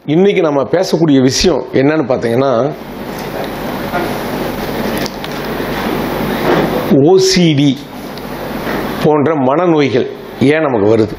இன்னைக்கு நம்ம பேசக்கூடிய விஷயம் என்னன்னு பார்த்தீங்கன்னா ஓசிடி போன்ற மனநோய்கள் ஏன் நமக்கு வருது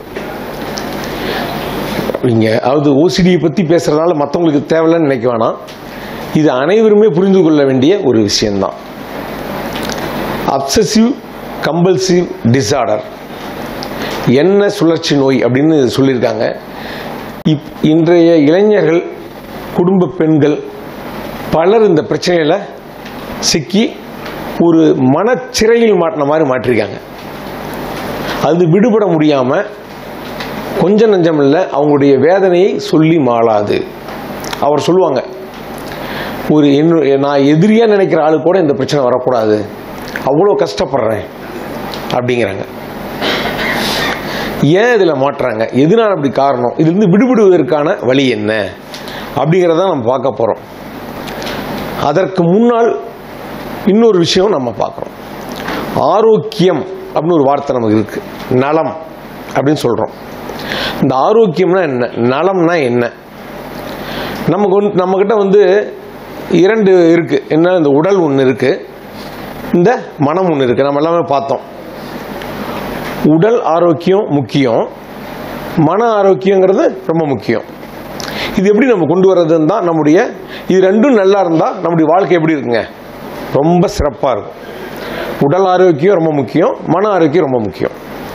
நீங்கள் அதாவது ஓசிடியை பற்றி பேசுகிறதுனால மற்றவங்களுக்கு தேவையில்லைன்னு நினைக்க வேணாம் இது அனைவருமே புரிந்து கொள்ள வேண்டிய ஒரு விஷயம்தான் அப்சசிவ் கம்பல்சிவ் டிசார்டர் என்ன சுழற்சி நோய் அப்படின்னு சொல்லியிருக்காங்க இப் இன்றைய இளைஞர்கள் குடும்ப பெண்கள் பலர் இந்த பிரச்சனையில் சிக்கி ஒரு மனச்சிறையில் மாட்டின மாதிரி மாற்றிருக்காங்க அது விடுபட முடியாமல் கொஞ்சம் நஞ்சம் இல்லை அவங்களுடைய வேதனையை சொல்லி மாளாது அவர் சொல்லுவாங்க ஒரு என்ன நான் எதிரியாக நினைக்கிற ஆளு கூட இந்த பிரச்சனை வரக்கூடாது அவ்வளோ கஷ்டப்படுறேன் அப்படிங்கிறாங்க ஏன் இதில் மாட்டுறாங்க எதனால் அப்படி காரணம் இதுலேருந்து விடுபடுவதற்கான வழி என்ன அப்படிங்கிறத நம்ம பார்க்க போகிறோம் அதற்கு முன்னால் இன்னொரு விஷயம் நம்ம பார்க்குறோம் ஆரோக்கியம் அப்படின்னு ஒரு வார்த்தை நமக்கு இருக்கு நலம் அப்படின்னு சொல்கிறோம் இந்த ஆரோக்கியம்னா என்ன நலம்னா என்ன நமக்கு வந்து நம்மக்கிட்ட வந்து இரண்டு இருக்குது என்ன இந்த உடல் ஒன்று இருக்குது இந்த மனம் ஒன்று இருக்குது நம்ம எல்லாமே பார்த்தோம் உடல் ஆரோக்கியம் முக்கியம் மன ஆரோக்கியங்கிறது ரொம்ப முக்கியம் இது எப்படி நம்ம கொண்டு வர்றதுன்னு தான் நம்முடைய இது ரெண்டும் நல்லா இருந்தால் நம்முடைய வாழ்க்கை எப்படி இருக்குங்க ரொம்ப சிறப்பாக இருக்கும் உடல் ஆரோக்கியம் ரொம்ப முக்கியம் மன ஆரோக்கியம் ரொம்ப முக்கியம்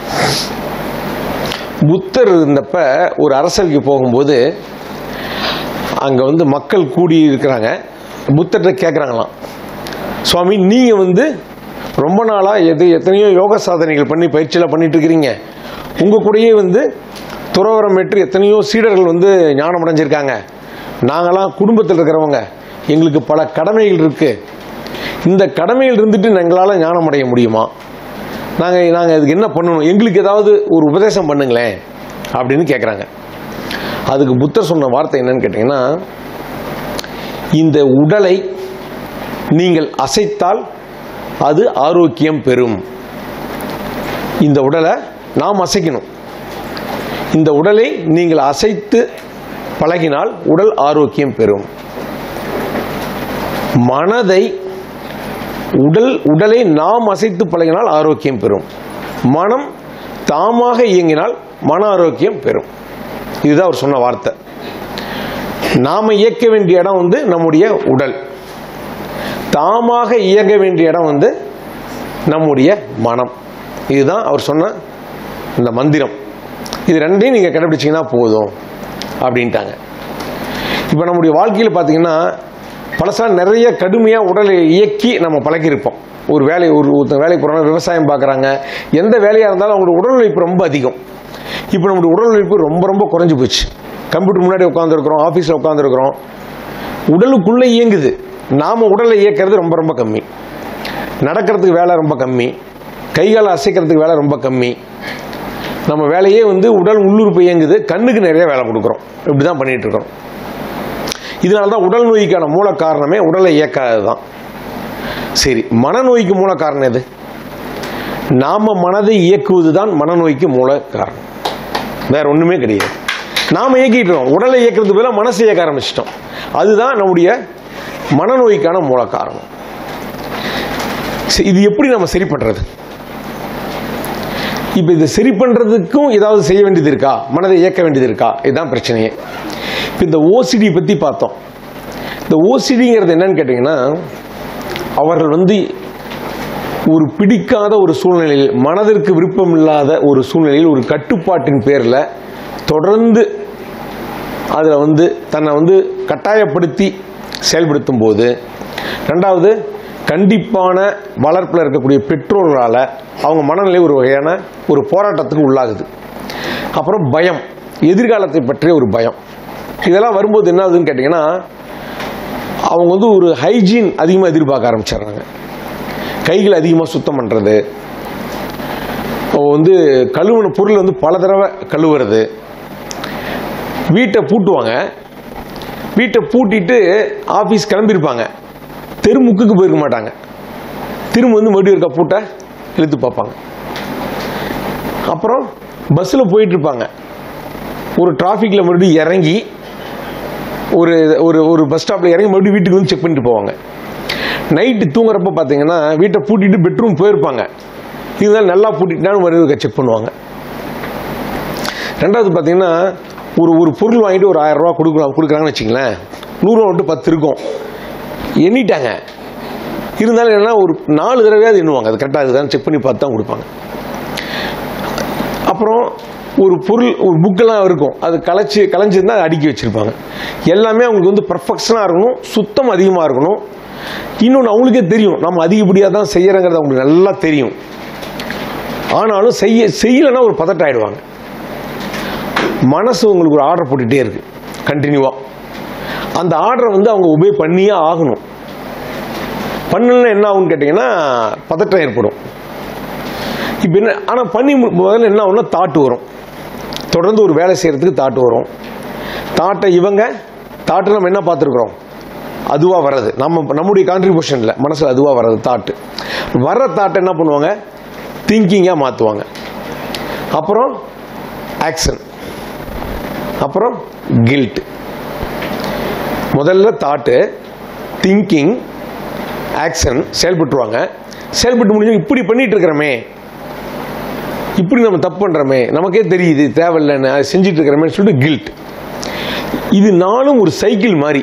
புத்தர் இருந்தப்ப ஒரு அரசவைக்கு போகும்போது அங்கே வந்து மக்கள் கூடி இருக்கிறாங்க புத்தர்கிட்ட கேட்குறாங்களாம் சுவாமி நீங்கள் வந்து ரொம்ப நாளாக எது எத்தனையோ யோக சாதனைகள் பண்ணி பயிற்சியெல்லாம் பண்ணிட்டு இருக்கிறீங்க உங்கள் கூடயே வந்து துறவரம் பெற்று எத்தனையோ சீடர்கள் வந்து ஞானம் அடைஞ்சிருக்காங்க நாங்களாம் குடும்பத்தில் இருக்கிறவங்க எங்களுக்கு பல கடமைகள் இருக்குது இந்த கடமையில் இருந்துட்டு எங்களால் ஞானம் அடைய முடியுமா நாங்கள் நாங்கள் இதுக்கு என்ன பண்ணணும் எங்களுக்கு ஏதாவது ஒரு உபதேசம் பண்ணுங்களேன் அப்படின்னு கேட்குறாங்க அதுக்கு புத்தர் சொன்ன வார்த்தை என்னன்னு கேட்டிங்கன்னா இந்த உடலை நீங்கள் அசைத்தால் அது ஆரோக்கியம் பெறும் இந்த உடலை நாம் அசைக்கணும் இந்த உடலை நீங்கள் அசைத்து பழகினால் உடல் ஆரோக்கியம் பெறும் மனதை உடல் உடலை நாம் அசைத்து பழகினால் ஆரோக்கியம் பெறும் மனம் தாமாக இயங்கினால் மன ஆரோக்கியம் பெறும் இதுதான் அவர் சொன்ன வார்த்தை நாம இயக்க வேண்டிய இடம் வந்து நம்முடைய உடல் தாமாக இயங்க வேண்டிய இடம் வந்து நம்முடைய மனம் இதுதான் அவர் சொன்ன இந்த மந்திரம் இது ரெண்டையும் நீங்கள் கடைபிடிச்சிங்கன்னா போதும் அப்படின்ட்டாங்க இப்போ நம்முடைய வாழ்க்கையில் பார்த்தீங்கன்னா பழசாக நிறைய கடுமையாக உடலை இயக்கி நம்ம பழகியிருப்போம் ஒரு வேலை ஒரு ஒருத்தன் வேலைக்கு போகிறாங்க விவசாயம் பார்க்குறாங்க எந்த வேலையாக இருந்தாலும் அவங்களோட உடல் உழைப்பு ரொம்ப அதிகம் இப்போ நம்முடைய உடல் உழைப்பு ரொம்ப ரொம்ப குறைஞ்சி போச்சு கம்ப்யூட்டர் முன்னாடி உட்காந்துருக்குறோம் ஆஃபீஸில் உட்காந்துருக்குறோம் உடலுக்குள்ளே இயங்குது நாம் உடலை இயக்கிறது ரொம்ப ரொம்ப கம்மி நடக்கிறதுக்கு வேலை ரொம்ப கம்மி கைகால அசைக்கிறதுக்கு வேலை ரொம்ப கம்மி நம்ம வேலையே வந்து உடல் உள்ளுறுப்பு இயங்குது கண்ணுக்கு நிறைய வேலை கொடுக்குறோம் இப்படி தான் பண்ணிகிட்டு இருக்கிறோம் இதனால தான் உடல் நோய்க்கான மூல காரணமே உடலை இயக்காதது தான் சரி மனநோய்க்கு மூல காரணம் எது நாம மனதை இயக்குவது தான் மனநோய்க்கு மூல காரணம் வேற ஒன்றுமே கிடையாது நாம் இயக்கிட்டோம் உடலை இயக்கிறது பதிலாக மனசை இயக்க ஆரம்பிச்சிட்டோம் அதுதான் நம்முடைய மனநோய்க்கான மூல காரணம் சரி, இது எப்படி நம்ம சரி பண்ணுறது இப்போ இதை சரி பண்ணுறதுக்கும் ஏதாவது செய்ய வேண்டியது இருக்கா மனதை இயக்க வேண்டியது இருக்கா இதுதான் பிரச்சனையே இப்போ இந்த ஓசிடி பற்றி பார்த்தோம் இந்த ஓசிடிங்கிறது என்னன்னு கேட்டிங்கன்னா அவர்கள் வந்து ஒரு பிடிக்காத ஒரு சூழ்நிலையில் மனதிற்கு விருப்பம் இல்லாத ஒரு சூழ்நிலையில் ஒரு கட்டுப்பாட்டின் பேரில் தொடர்ந்து அதில் வந்து தன்னை வந்து கட்டாயப்படுத்தி செயல்படுத்தும் போது ரெண்டாவது கண்டிப்பான வளர்ப்பில் இருக்கக்கூடிய பெற்றோர்களால் அவங்க மனநிலை ஒரு வகையான ஒரு போராட்டத்துக்கு உள்ளாகுது அப்புறம் பயம் எதிர்காலத்தை பற்றிய ஒரு பயம் இதெல்லாம் வரும்போது என்ன ஆகுதுன்னு கேட்டிங்கன்னா அவங்க வந்து ஒரு ஹைஜீன் அதிகமாக எதிர்பார்க்க ஆரம்பிச்சிடுறாங்க கைகள் அதிகமாக சுத்தம் பண்ணுறது வந்து கழுவுன பொருள் வந்து பல தடவை கழுவுறது வீட்டை பூட்டுவாங்க வீட்டை பூட்டிட்டு ஆஃபீஸ் கிளம்பியிருப்பாங்க தெருமுக்குக்கு போயிருக்க மாட்டாங்க திரும்ப வந்து மறுபடியும் இருக்க பூட்டை இழுத்து பார்ப்பாங்க அப்புறம் பஸ்ஸில் போயிட்டு இருப்பாங்க ஒரு டிராஃபிக்கில் மறுபடியும் இறங்கி ஒரு ஒரு ஒரு பஸ் ஸ்டாப்பில் இறங்கி மறுபடியும் வீட்டுக்கு வந்து செக் பண்ணிட்டு போவாங்க நைட்டு தூங்குறப்ப பார்த்தீங்கன்னா வீட்டை பூட்டிட்டு பெட்ரூம் போயிருப்பாங்க இருந்தாலும் நல்லா பூட்டிட்டாலும் மறுபடியும் செக் பண்ணுவாங்க ரெண்டாவது பார்த்தீங்கன்னா ஒரு ஒரு பொருள் வாங்கிட்டு ஒரு ஆயிரம் ரூபா கொடுக்கலாம் கொடுக்குறாங்கன்னு வச்சுங்களேன் நூறுரூவா விட்டு பத்து இருக்கும் எண்ணிட்டாங்க இருந்தாலும் என்னன்னா ஒரு நாலு தடவையாவது எண்ணுவாங்க அது கரெக்டாக இருக்குதான்னு செக் பண்ணி பார்த்து தான் கொடுப்பாங்க அப்புறம் ஒரு பொருள் ஒரு புக்கெல்லாம் இருக்கும் அது கலைச்சி கலைஞ்சிருந்தா அதை அடுக்கி வச்சுருப்பாங்க எல்லாமே அவங்களுக்கு வந்து பர்ஃபெக்ஷனாக இருக்கணும் சுத்தம் அதிகமாக இருக்கணும் இன்னொன்று அவங்களுக்கே தெரியும் நம்ம அதிகப்படியாக தான் செய்யறங்கிறது அவங்களுக்கு நல்லா தெரியும் ஆனாலும் செய்ய செய்யலைன்னா ஒரு பதட்டம் ஆயிடுவாங்க மனசு உங்களுக்கு ஒரு ஆர்டர் போட்டுகிட்டே இருக்கு கண்டினியூவாக அந்த ஆர்டரை வந்து அவங்க உபே பண்ணியே ஆகணும் பண்ணலன்னா என்ன ஆகும்னு கேட்டிங்கன்னா பதட்டம் ஏற்படும் இப்போ என்ன ஆனால் பண்ணி மு- முதல்ல என்ன ஆகும்னா தாட்டு வரும் தொடர்ந்து ஒரு வேலை செய்கிறதுக்கு தாட்டு வரும் தாட்டை இவங்க தாட்டு நம்ம என்ன பார்த்துருக்குறோம் அதுவாக வர்றது நம்ம நம்முடைய கான்ட்ரிபியூஷனில் மனசில் அதுவாக வர்றது தாட்டு வர்ற தாட்டை என்ன பண்ணுவாங்க திங்கிங்காக மாற்றுவாங்க அப்புறம் ஆக்ஷன் அப்புறம் கில்ட் முதல்ல தாட்டு திங்கிங் ஆக்ஷன் செயல்பட்டுருவாங்க செயல்பட்டு முடிஞ்சு இப்படி பண்ணிட்டு இருக்கிறோமே இப்படி நம்ம தப்பு பண்ணுறோமே நமக்கே தெரியுது தேவையில்லைன்னு அதை செஞ்சுட்டு இருக்கிறோமே சொல்லிட்டு கில்ட் இது நானும் ஒரு சைக்கிள் மாதிரி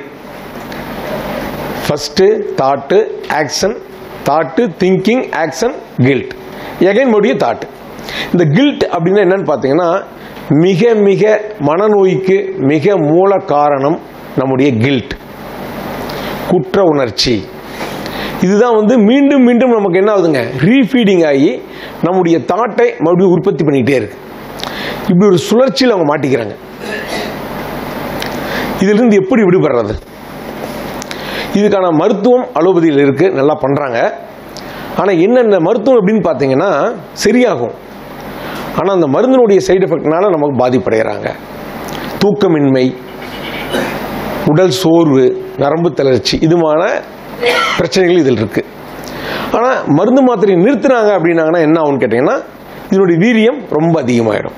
first thought action thought thinking action guilt again மறுபடியும் தாட்டு இந்த கில்ட் அப்படின்னா என்னன்னு பார்த்தீங்கன்னா மிக மிக மனநோய்க்கு மிக மூல காரணம் நம்முடைய கில்ட் குற்ற உணர்ச்சி இதுதான் வந்து மீண்டும் மீண்டும் நமக்கு என்ன ஆகுதுங்க ரீஃபீடிங் ஆகி நம்முடைய தாட்டை மறுபடியும் உற்பத்தி பண்ணிக்கிட்டே இருக்கு இப்படி ஒரு சுழற்சியில் அவங்க மாட்டிக்கிறாங்க இதிலிருந்து எப்படி விடுபடுறது இதுக்கான மருத்துவம் அலோபதியில் இருக்கு நல்லா பண்ணுறாங்க ஆனால் என்னென்ன மருத்துவம் அப்படின்னு பார்த்தீங்கன்னா சரியாகும் ஆனால் அந்த மருந்தினுடைய சைடு எஃபெக்ட்னால நமக்கு பாதிப்படைகிறாங்க தூக்கமின்மை உடல் சோர்வு நரம்பு தளர்ச்சி இதுமான பிரச்சனைகள் இதில் இருக்கு ஆனால் மருந்து மாத்திரையை நிறுத்துனாங்க அப்படின்னாங்கன்னா என்ன ஆகும்னு கேட்டிங்கன்னா இதனுடைய வீரியம் ரொம்ப அதிகமாகிடும்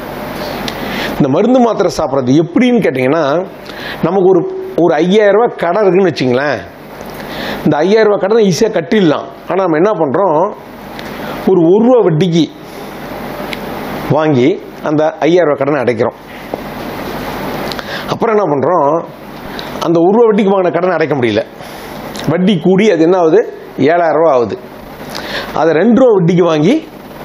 இந்த மருந்து மாத்திரை சாப்பிட்றது எப்படின்னு கேட்டிங்கன்னா நமக்கு ஒரு ஒரு ஐயாயிரம் ரூபாய் கடன் இருக்குன்னு வச்சிங்களேன் இந்த ஐயாயிரம் ரூபாய் கடனை ஈஸியாக கட்டிடலாம் ஆனால் நம்ம என்ன பண்ணுறோம் ஒரு ஒரு ரூபா வட்டிக்கு வாங்கி அந்த ஐயாயிரம் ரூபாய் கடனை அடைக்கிறோம் அப்புறம் என்ன பண்ணுறோம் அந்த ஒரு ரூபா வட்டிக்கு வாங்கின கடனை அடைக்க முடியல வட்டி கூடி அது என்ன ஆகுது ஏழாயிரம் ரூபா ஆகுது அதை ரெண்டு ரூபா வட்டிக்கு வாங்கி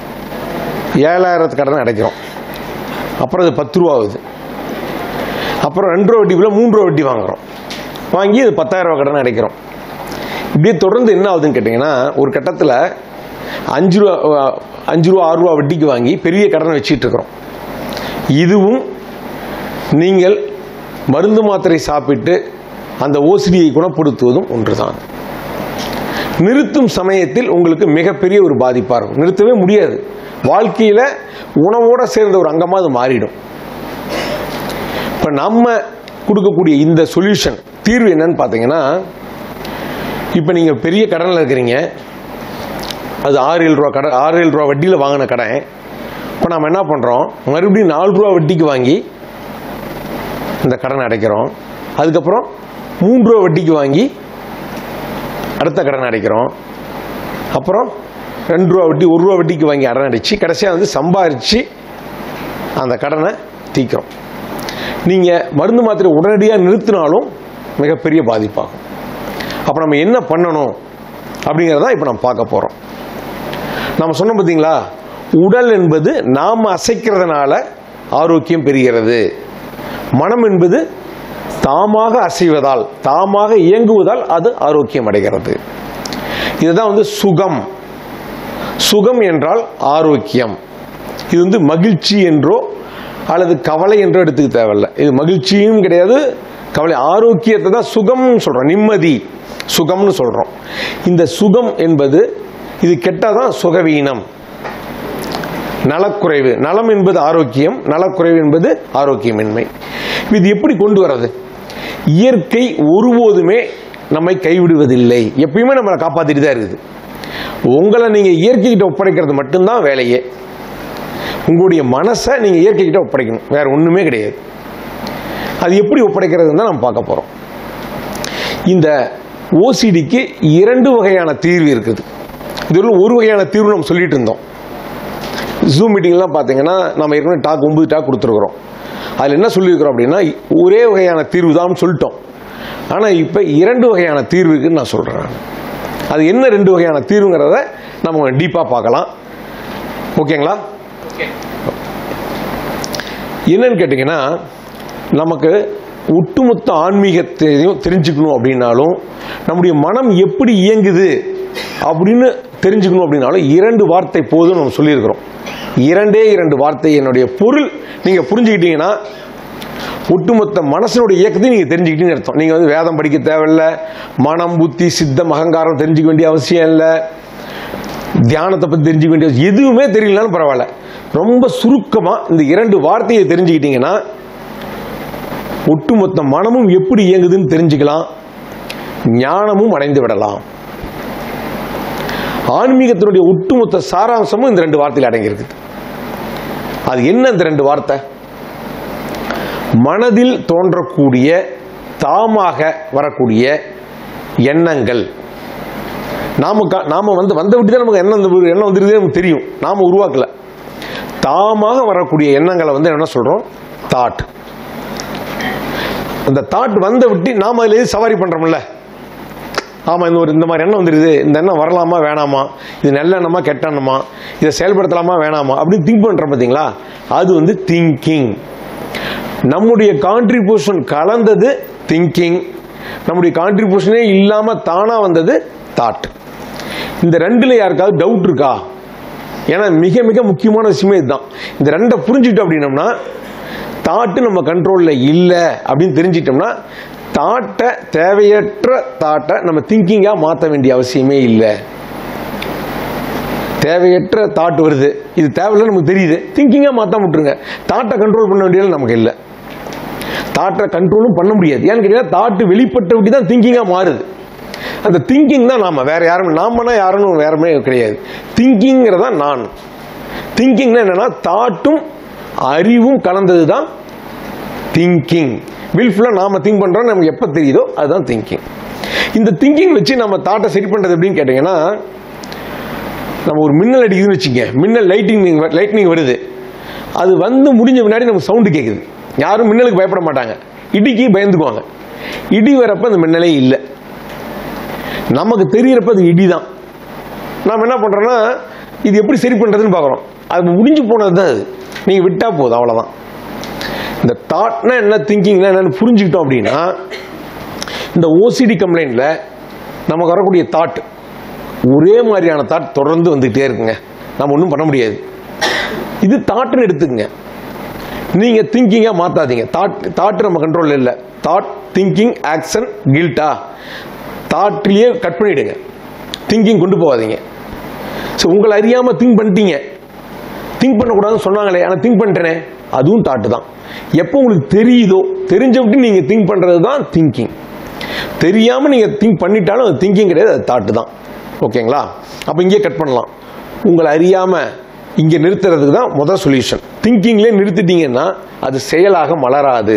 ஏழாயிரத்து கடனை அடைக்கிறோம் அப்புறம் அது பத்து ரூபா ஆகுது அப்புறம் ரெண்டு ரூபா வட்டிக்குள்ள மூணு ரூபா வட்டி வாங்குறோம் வாங்கி அது பத்தாயிரம் ரூபா கடன் அடைக்கிறோம் இப்படியே தொடர்ந்து என்ன ஆகுதுன்னு கேட்டிங்கன்னா ஒரு கட்டத்தில் அஞ்சு ரூபா அஹ், அஞ்சு ரூபா ஆறு ரூபா வட்டிக்கு வாங்கி பெரிய கடனை வச்சிட்டு இருக்கிறோம் இதுவும் நீங்கள் மருந்து மாத்திரை சாப்பிட்டு அந்த ஓசிடியை குணப்படுத்துவதும் ஒன்றுதான் நிறுத்தும் சமயத்தில் உங்களுக்கு மிகப்பெரிய ஒரு பாதிப்பாக இருக்கும் நிறுத்தவே முடியாது வாழ்க்கையில் உணவோட சேர்ந்த ஒரு அங்கமாக அது மாறிடும் இப்போ நம்ம கொடுக்கக்கூடிய இந்த சொல்யூஷன் தீர்வு என்னன்னு பார்த்தீங்கன்னா இப்போ நீங்கள் பெரிய கடனில் இருக்கிறீங்க அது ஆறு ஏழு ரூபா கடன் ஆறு ஏழு ரூபா வட்டியில் வாங்கின கடன் இப்போ நம்ம என்ன பண்ணுறோம் மறுபடியும் நாலு ரூபா வட்டிக்கு வாங்கி இந்த கடனை அடைக்கிறோம் அதுக்கப்புறம் மூன்று ரூபா வட்டிக்கு வாங்கி அடுத்த கடன் அடைக்கிறோம் அப்புறம் ரெண்டு ரூபா வட்டி ஒரு ரூபா வட்டிக்கு வாங்கி கடன் அடித்து கடைசியாக வந்து சம்பாரித்து அந்த கடனை தீக்கிறோம் நீங்கள் மருந்து மாத்திரை உடனடியாக நிறுத்தினாலும் மிகப்பெரிய பாதிப்பாகும் அப்போ நம்ம என்ன பண்ணணும் அப்படிங்கிறத இப்போ நம்ம பார்க்க போகிறோம் நம்ம சொன்னோம் பார்த்தீங்களா உடல் என்பது நாம் அசைக்கிறதுனால ஆரோக்கியம் பெறுகிறது மனம் என்பது தாமாக அசைவதால் தாமாக இயங்குவதால் அது ஆரோக்கியம் அடைகிறது இதுதான் வந்து சுகம் சுகம் என்றால் ஆரோக்கியம் இது வந்து மகிழ்ச்சி என்றோ அல்லது கவலை என்றோ எடுத்துக்க தேவையில்ல இது மகிழ்ச்சியும் கிடையாது கவலை ஆரோக்கியத்தை தான் சுகம்னு சொல்கிறோம் நிம்மதி சுகம்னு சொல்கிறோம் இந்த சுகம் என்பது இது கெட்டால் தான் சுகவீனம் நலக்குறைவு நலம் என்பது ஆரோக்கியம் நலக்குறைவு என்பது ஆரோக்கியமின்மை இது எப்படி கொண்டு வர்றது இயற்கை ஒருபோதுமே நம்மை கைவிடுவதில்லை எப்பயுமே நம்மளை காப்பாற்றிட்டு தான் இருக்குது உங்களை நீங்கள் இயற்கைக்கிட்ட ஒப்படைக்கிறது மட்டும்தான் வேலையே உங்களுடைய மனசை நீங்கள் இயற்கைக்கிட்ட ஒப்படைக்கணும் வேற ஒன்றுமே கிடையாது அது எப்படி ஒப்படைக்கிறதுன்னு தான் நம்ம பார்க்க போகிறோம் இந்த ஓசிடிக்கு இரண்டு வகையான தீர்வு இருக்குது இதில் ஒரு வகையான தீர்வு நம்ம சொல்லிட்டு இருந்தோம் ஜூம் மீட்டிங்லாம் பார்த்தீங்கன்னா நம்ம ஏற்கனவே டாக் ஒன்பது டாக் கொடுத்துருக்குறோம் அதில் என்ன சொல்லியிருக்கிறோம் அப்படின்னா ஒரே வகையான தீர்வு தான் சொல்லிட்டோம் ஆனால் இப்போ இரண்டு வகையான தீர்வு இருக்குன்னு நான் சொல்கிறேன் அது என்ன ரெண்டு வகையான தீர்வுங்கிறத நம்ம டீப்பாக பார்க்கலாம் ஓகேங்களா என்னன்னு கேட்டிங்கன்னா நமக்கு ஒட்டுமொத்த ஆன்மீகத்தையும் தெரிஞ்சுக்கணும் அப்படின்னாலும் நம்முடைய மனம் எப்படி இயங்குது அப்படின்னு தெரிஞ்சுக்கணும் அப்படின்னாலும் இரண்டு வார்த்தை போதும் நம்ம சொல்லியிருக்கிறோம் இரண்டே இரண்டு வார்த்தை என்னுடைய பொருள் நீங்கள் புரிஞ்சுக்கிட்டீங்கன்னா ஒட்டுமொத்த மனசனுடைய இயக்கத்தையும் நீங்கள் தெரிஞ்சுக்கிட்டீங்கன்னு அர்த்தம் நீங்கள் வந்து வேதம் படிக்க தேவையில்ல மனம் புத்தி சித்தம் அகங்காரம் தெரிஞ்சுக்க வேண்டிய அவசியம் இல்லை தியானத்தை பற்றி தெரிஞ்சுக்க வேண்டிய அவசியம் எதுவுமே தெரியலனாலும் பரவாயில்ல ரொம்ப சுருக்கமாக இந்த இரண்டு வார்த்தையை தெரிஞ்சுக்கிட்டீங்கன்னா ஒட்டுமொத்த மனமும் எப்படி இயங்குதுன்னு தெரிஞ்சுக்கலாம் ஞானமும் அடைந்து விடலாம் ஆன்மீகத்தினுடைய ஒட்டுமொத்த சாராம்சமும் இந்த ரெண்டு வார்த்தையில் அடங்கியிருக்குது அது என்ன இந்த ரெண்டு வார்த்தை மனதில் தோன்றக்கூடிய தாமாக வரக்கூடிய எண்ணங்கள் நாம க- நாம வந்து வந்த விட்டு தான் நமக்கு எண்ணம் வந்து- எண்ணம் வந்துருதே நமக்கு தெரியும் நாம உருவாக்கல தாமாக வரக்கூடிய எண்ணங்களை வந்து என்ன சொல்றோம் தாட் அந்த தாட் வந்த விட்டு நாம அதுல எது சவாரி பண்றோம்ல ஆமா இந்த ஒரு இந்த மாதிரி எண்ணம் வந்துருது இந்த எண்ணம் வரலாமா வேணாமா இது நல்ல எண்ணமா கெட்ட எண்ணமா இதை செயல்படுத்தலாமா வேணாமா அப்படின்னு திங்க் பண்றோம் பார்த்தீங்களா அது வந்து திங்கிங் நம்முடைய கான்ட்ரிபியூஷன் கலந்தது திங்கிங் நம்முடைய கான்ட்ரிபியூஷனே இல்லாம தானா வந்தது தாட் இந்த ரெண்டுல யாருக்காவது டவுட் இருக்கா ஏன்னா மிக மிக முக்கியமான விஷயமே இதுதான் இந்த ரெண்டை புரிஞ்சுக்கிட்டோம் அப்படின்னம்னா தாட்டு நம்ம கண்ட்ரோலில் இல்லை அப்படின்னு தெரிஞ்சிட்டோம்னா தாட்டை தேவையற்ற தாட்டை நம்ம திங்கிங்காக மாற்ற வேண்டிய அவசியமே இல்லை தேவையற்ற தாட் வருது இது தேவையில்லை நமக்கு தெரியுது திங்கிங்காக மாற்ற விட்டுருங்க தாட்டை கண்ட்ரோல் பண்ண வேண்டியது நமக்கு இல்லை தாட்டை கண்ட்ரோலும் பண்ண முடியாது ஏன்னு கேட்டீங்கன்னா தாட்டு வெளிப்பட்ட விட்டு தான் திங்கிங்காக மாறுது அந்த திங்கிங் தான் நாம வேற யாரும் நாமனா யாருன்னு வேறமே கிடையாது திங்கிங்கிறதா நான் திங்கிங்னா என்னன்னா தாட்டும் அறிவும் கலந்தது தான் திங்கிங் வில்ஃபுல்லாக நாம திங்க் பண்றோம் நமக்கு எப்போ தெரியுதோ அதுதான் திங்கிங் இந்த திங்கிங் வச்சு நம்ம தாட்டை சரி பண்றது எப்படின்னு கேட்டிங்கன்னா நம்ம ஒரு மின்னல் அடிக்குதுன்னு வச்சுங்க மின்னல் லைட்டிங் லைட்னிங் வருது அது வந்து முடிஞ்ச முன்னாடி நமக்கு சவுண்டு கேட்குது யாரும் மின்னலுக்கு பயப்பட மாட்டாங்க இடிக்கு பயந்துக்குவாங்க இடி வரப்ப அந்த மின்னலே இல்லை நமக்கு தெரியிறப்ப அது இடி தான் நாம் என்ன பண்ணுறோன்னா இது எப்படி சரி பண்ணுறதுன்னு பார்க்குறோம் அது முடிஞ்சு போனது தான் அது நீங்கள் விட்டால் போதும் அவ்வளோதான் இந்த தாட்னா என்ன திங்கிங்னா என்னன்னு புரிஞ்சுக்கிட்டோம் அப்படின்னா இந்த ஓசிடி கம்ப்ளைண்ட்டில் நமக்கு வரக்கூடிய தாட் ஒரே மாதிரியான தாட் தொடர்ந்து வந்துகிட்டே இருக்குங்க நம்ம ஒன்றும் பண்ண முடியாது இது தாட்டுன்னு எடுத்துக்கங்க நீங்கள் திங்கிங்காக மாற்றாதீங்க தாட் தாட் நம்ம கண்ட்ரோலில் இல்லை தாட் திங்கிங் ஆக்ஷன் கில்ட்டா தாட்லேயே கட் பண்ணிவிடுங்க திங்கிங் கொண்டு போகாதீங்க ஸோ உங்களை அறியாமல் திங்க் பண்ணிட்டீங்க திங்க் பண்ணக்கூடாதுன்னு சொன்னாங்களே ஆனால் திங்க் பண்ணிட்டேனே அதுவும் தாட்டு தான் எப்போ உங்களுக்கு தெரியுதோ தெரிஞ்ச விட்டு நீங்கள் திங்க் பண்ணுறது தான் திங்கிங் தெரியாமல் நீங்கள் திங்க் பண்ணிட்டாலும் அது திங்கிங் கிடையாது அது தாட்டு தான் ஓகேங்களா அப்போ இங்கே கட் பண்ணலாம் உங்களை அறியாமல் இங்கே நிறுத்துறதுக்கு தான் முதல் சொல்யூஷன் திங்கிங்லேயே நிறுத்திட்டீங்கன்னா அது செயலாக மலராது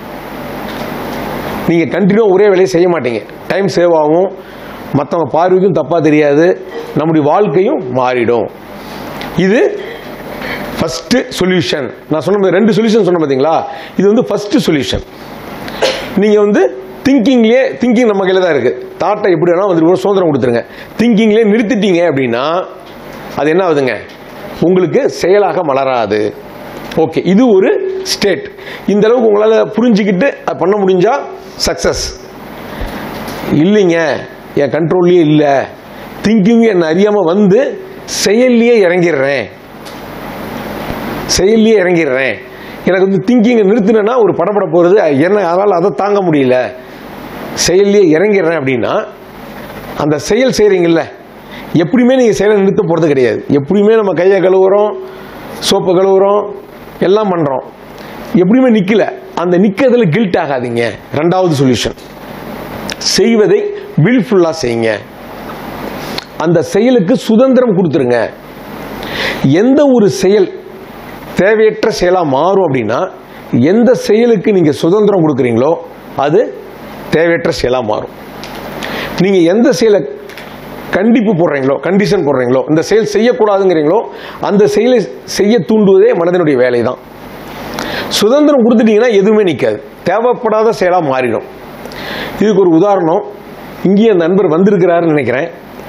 நீங்கள் கண்டினியூ ஒரே வேலையை செய்ய மாட்டீங்க டைம் சேவ் ஆகும் மற்றவங்க பார்வைக்கும் தப்பாக தெரியாது நம்முடைய வாழ்க்கையும் மாறிடும் இது ஃபஸ்ட்டு சொல்யூஷன் நான் சொன்ன மாதிரி ரெண்டு சொல்யூஷன் சொன்னேன் பார்த்தீங்களா இது வந்து ஃபஸ்ட்டு சொல்யூஷன் நீங்கள் வந்து திங்கிங்லேயே திங்கிங் நம்ம கையில் தான் இருக்குது தாட்டை எப்படி வேணால் வந்து சுதந்திரம் கொடுத்துருங்க திங்கிங்லேயே நிறுத்திட்டீங்க அப்படின்னா அது என்ன ஆகுதுங்க உங்களுக்கு செயலாக மலராது ஓகே இது ஒரு ஸ்டேட் இந்த அளவுக்கு உங்களால் புரிஞ்சுக்கிட்டு அது பண்ண முடிஞ்சா சக்ஸஸ் இல்லைங்க என் கண்ட்ரோல்லையே இல்லை திங்கிங் என்னை அறியாமல் வந்து செயல்லையே இறங்கிடுறேன் செயல்லையே இறங்கிடுறேன் எனக்கு வந்து திங்கிங்கை நிறுத்தினேன்னா ஒரு படப்பட போகிறது என்ன அதனால் அதை தாங்க முடியல செயல்லையே இறங்கிடுறேன் அப்படின்னா அந்த செயல் செய்கிறீங்கல்ல எப்படியுமே நீங்கள் செயலை நிறுத்த போகிறது கிடையாது எப்படியுமே நம்ம கையை கழுவுறோம் சோப்பை கழுவுறோம் எல்லாம் பண்ணுறோம் எப்படியுமே நிற்கல அந்த நிற்கிறதுல கில்ட் ஆகாதீங்க ரெண்டாவது சொல்யூஷன் செய்வதை வில்ஃபுல்லாக செய்யுங்க அந்த செயலுக்கு சுதந்திரம் கொடுத்துருங்க எந்த ஒரு செயல் தேவையற்ற செயலாக மாறும் அப்படின்னா எந்த செயலுக்கு நீங்கள் சுதந்திரம் கொடுக்குறீங்களோ அது தேவையற்ற செயலாக மாறும் நீங்கள் எந்த செயலை கண்டிப்பு போடுறீங்களோ கண்டிஷன் போடுறீங்களோ இந்த செயல் செய்யக்கூடாதுங்கிறீங்களோ அந்த செயலை செய்ய தூண்டுவதே மனதினுடைய வேலை தான் சுதந்திரம் கொடுத்துட்டீங்கன்னா எதுவுமே நிற்காது தேவைப்படாத செயலாக மாறிடும் இதுக்கு ஒரு உதாரணம் இங்கேயும் அந்த நண்பர் வந்திருக்கிறாருன்னு நினைக்கிறேன்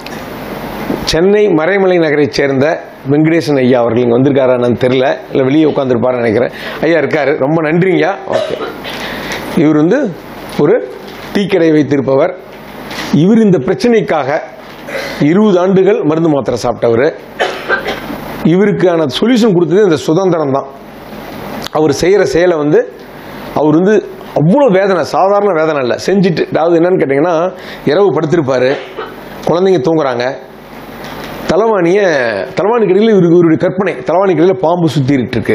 சென்னை மறைமலை நகரைச் சேர்ந்த வெங்கடேசன் ஐயா அவர்கள் இங்கே வந்திருக்காரா என்னன்னு தெரில இல்லை வெளியே உட்காந்துருப்பாருன்னு நினைக்கிறேன் ஐயா இருக்காரு ரொம்ப நன்றிங்கய்யா ஓகே இவர் வந்து ஒரு டீ கடை வைத்திருப்பவர் இவர் இந்த பிரச்சனைக்காக இருபது ஆண்டுகள் மருந்து மாத்திரை சாப்பிட்டவர் இவருக்கான சொல்யூஷன் கொடுத்தது இந்த சுதந்திரம் தான் அவர் செய்கிற செயலை வந்து அவர் வந்து அவ்வளோ வேதனை சாதாரண வேதனை இல்லை செஞ்சுட்டு அதாவது என்னன்னு கேட்டிங்கன்னா இரவு படுத்திருப்பார் குழந்தைங்க தூங்குறாங்க தலைவாணியை தலைவாணி கடையில் இவருக்கு இவருடைய கற்பனை தலைவாணி கடையில் பாம்பு சுற்றிட்டு இருக்கு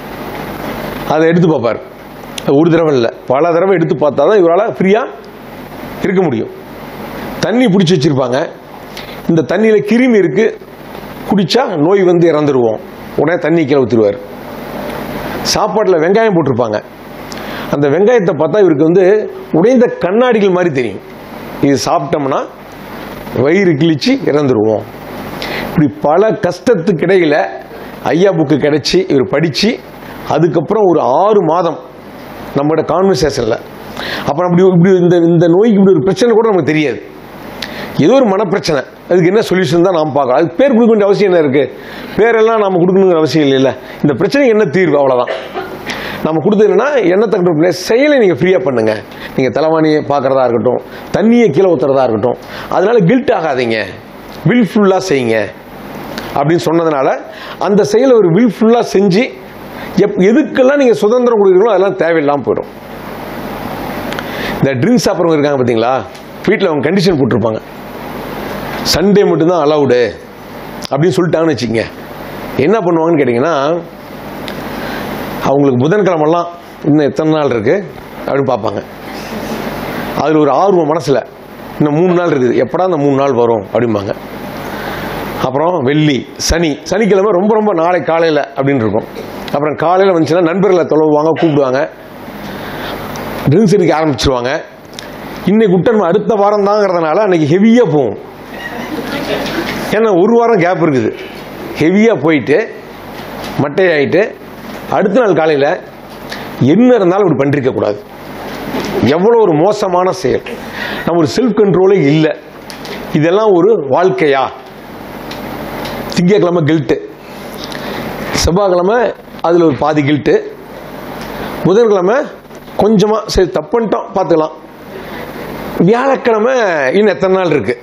அதை எடுத்து பார்ப்பார் அது ஒரு தடவை இல்லை பல தடவை எடுத்து பார்த்தா தான் இவரால் ஃப்ரீயாக இருக்க முடியும் தண்ணி பிடிச்சி வச்சுருப்பாங்க இந்த தண்ணியில் கிருமி இருக்குது குடித்தா நோய் வந்து இறந்துருவோம் உடனே தண்ணி கீழே ஊற்றிடுவார் சாப்பாட்டில் வெங்காயம் போட்டிருப்பாங்க அந்த வெங்காயத்தை பார்த்தா இவருக்கு வந்து உடைந்த கண்ணாடிகள் மாதிரி தெரியும் இது சாப்பிட்டோம்னா வயிறு கிழிச்சு இறந்துருவோம் இப்படி பல கஷ்டத்துக்கு இடையில ஐயா புக்கு கிடைச்சி இவர் படித்து அதுக்கப்புறம் ஒரு ஆறு மாதம் நம்மளோட கான்வர்சேஷனில் அப்புறம் அப்படி இப்படி இந்த இந்த நோய்க்கு இப்படி ஒரு பிரச்சனை கூட நமக்கு தெரியாது ஏதோ ஒரு மனப்பிரச்சனை அதுக்கு என்ன சொல்யூஷன் தான் நாம் பார்க்கலாம் அதுக்கு பேர் கொடுக்க வேண்டிய அவசியம் என்ன இருக்குது பேரெல்லாம் நம்ம கொடுக்கணுங்கிற அவசியம் இல்லைல்ல இந்த பிரச்சனைக்கு என்ன தீர்வு அவ்வளோதான் நம்ம கொடுத்தது என்னன்னா எண்ணத்தை கட்டுப்பிடிக்க செயலை நீங்கள் ஃப்ரீயாக பண்ணுங்கள் நீங்கள் தலைவாணியை பார்க்குறதா இருக்கட்டும் தண்ணியை கீழே ஊற்றுறதா இருக்கட்டும் அதனால கில்ட் ஆகாதீங்க வில்ஃபுல்லாக செய்யுங்க அப்படின்னு சொன்னதுனால அந்த செயலை ஒரு வில்ஃபுல்லாக செஞ்சு எப் எதுக்கெல்லாம் நீங்கள் சுதந்திரம் கொடுக்குறீங்களோ அதெல்லாம் தேவையில்லாமல் போயிடும் இந்த ட்ரிங்க்ஸ் சாப்பிட்றவங்க இருக்காங்க பார்த்தீங்களா வீட்டில் அவங்க கண்டிஷன் போட்டிருப்பாங்க சண்டே மட்டும்தான் அலவுடு அப்படின்னு சொல்லிட்டாங்கன்னு வச்சுக்கங்க என்ன பண்ணுவாங்கன்னு கேட்டிங்கன்னா அவங்களுக்கு புதன்கிழமெல்லாம் இன்னும் எத்தனை நாள் இருக்குது அப்படின்னு பார்ப்பாங்க அதில் ஒரு ஆர்வம் மனசில் இன்னும் மூணு நாள் இருக்குது எப்படா அந்த மூணு நாள் வரும் அப்படிம்பாங்க அப்புறம் வெள்ளி சனி சனிக்கிழமை ரொம்ப ரொம்ப நாளை காலையில் அப்படின்னு இருக்கும் அப்புறம் காலையில் வந்துச்சுன்னா நண்பர்களை தொலைவாங்க கூப்பிடுவாங்க ட்ரிங்க்ஸ் அடிக்க ஆரம்பிச்சிருவாங்க இன்னைக்கு விட்டு நம்ம அடுத்த வாரம் தாங்கிறதுனால அன்னைக்கு ஹெவியாக போகும் ஏன்னா ஒரு வாரம் கேப் இருக்குது ஹெவியாக போயிட்டு மட்டையாயிட்டு அடுத்த நாள் காலையில் என்ன இருந்தாலும் இப்படி பண்ணிருக்க கூடாது எவ்வளோ ஒரு மோசமான செயல் நம்ம ஒரு செல்ஃப் கண்ட்ரோலே இல்லை இதெல்லாம் ஒரு வாழ்க்கையா திங்கக்கிழமை கில்ட்டு செவ்வாய்க்கிழமை அதில் ஒரு பாதி கில்ட்டு புதன்கிழமை கொஞ்சமாக சரி தப்பு பண்ணிட்டோம் பார்த்துக்கலாம் வியாழக்கிழமை இன்னும் எத்தனை நாள் இருக்கு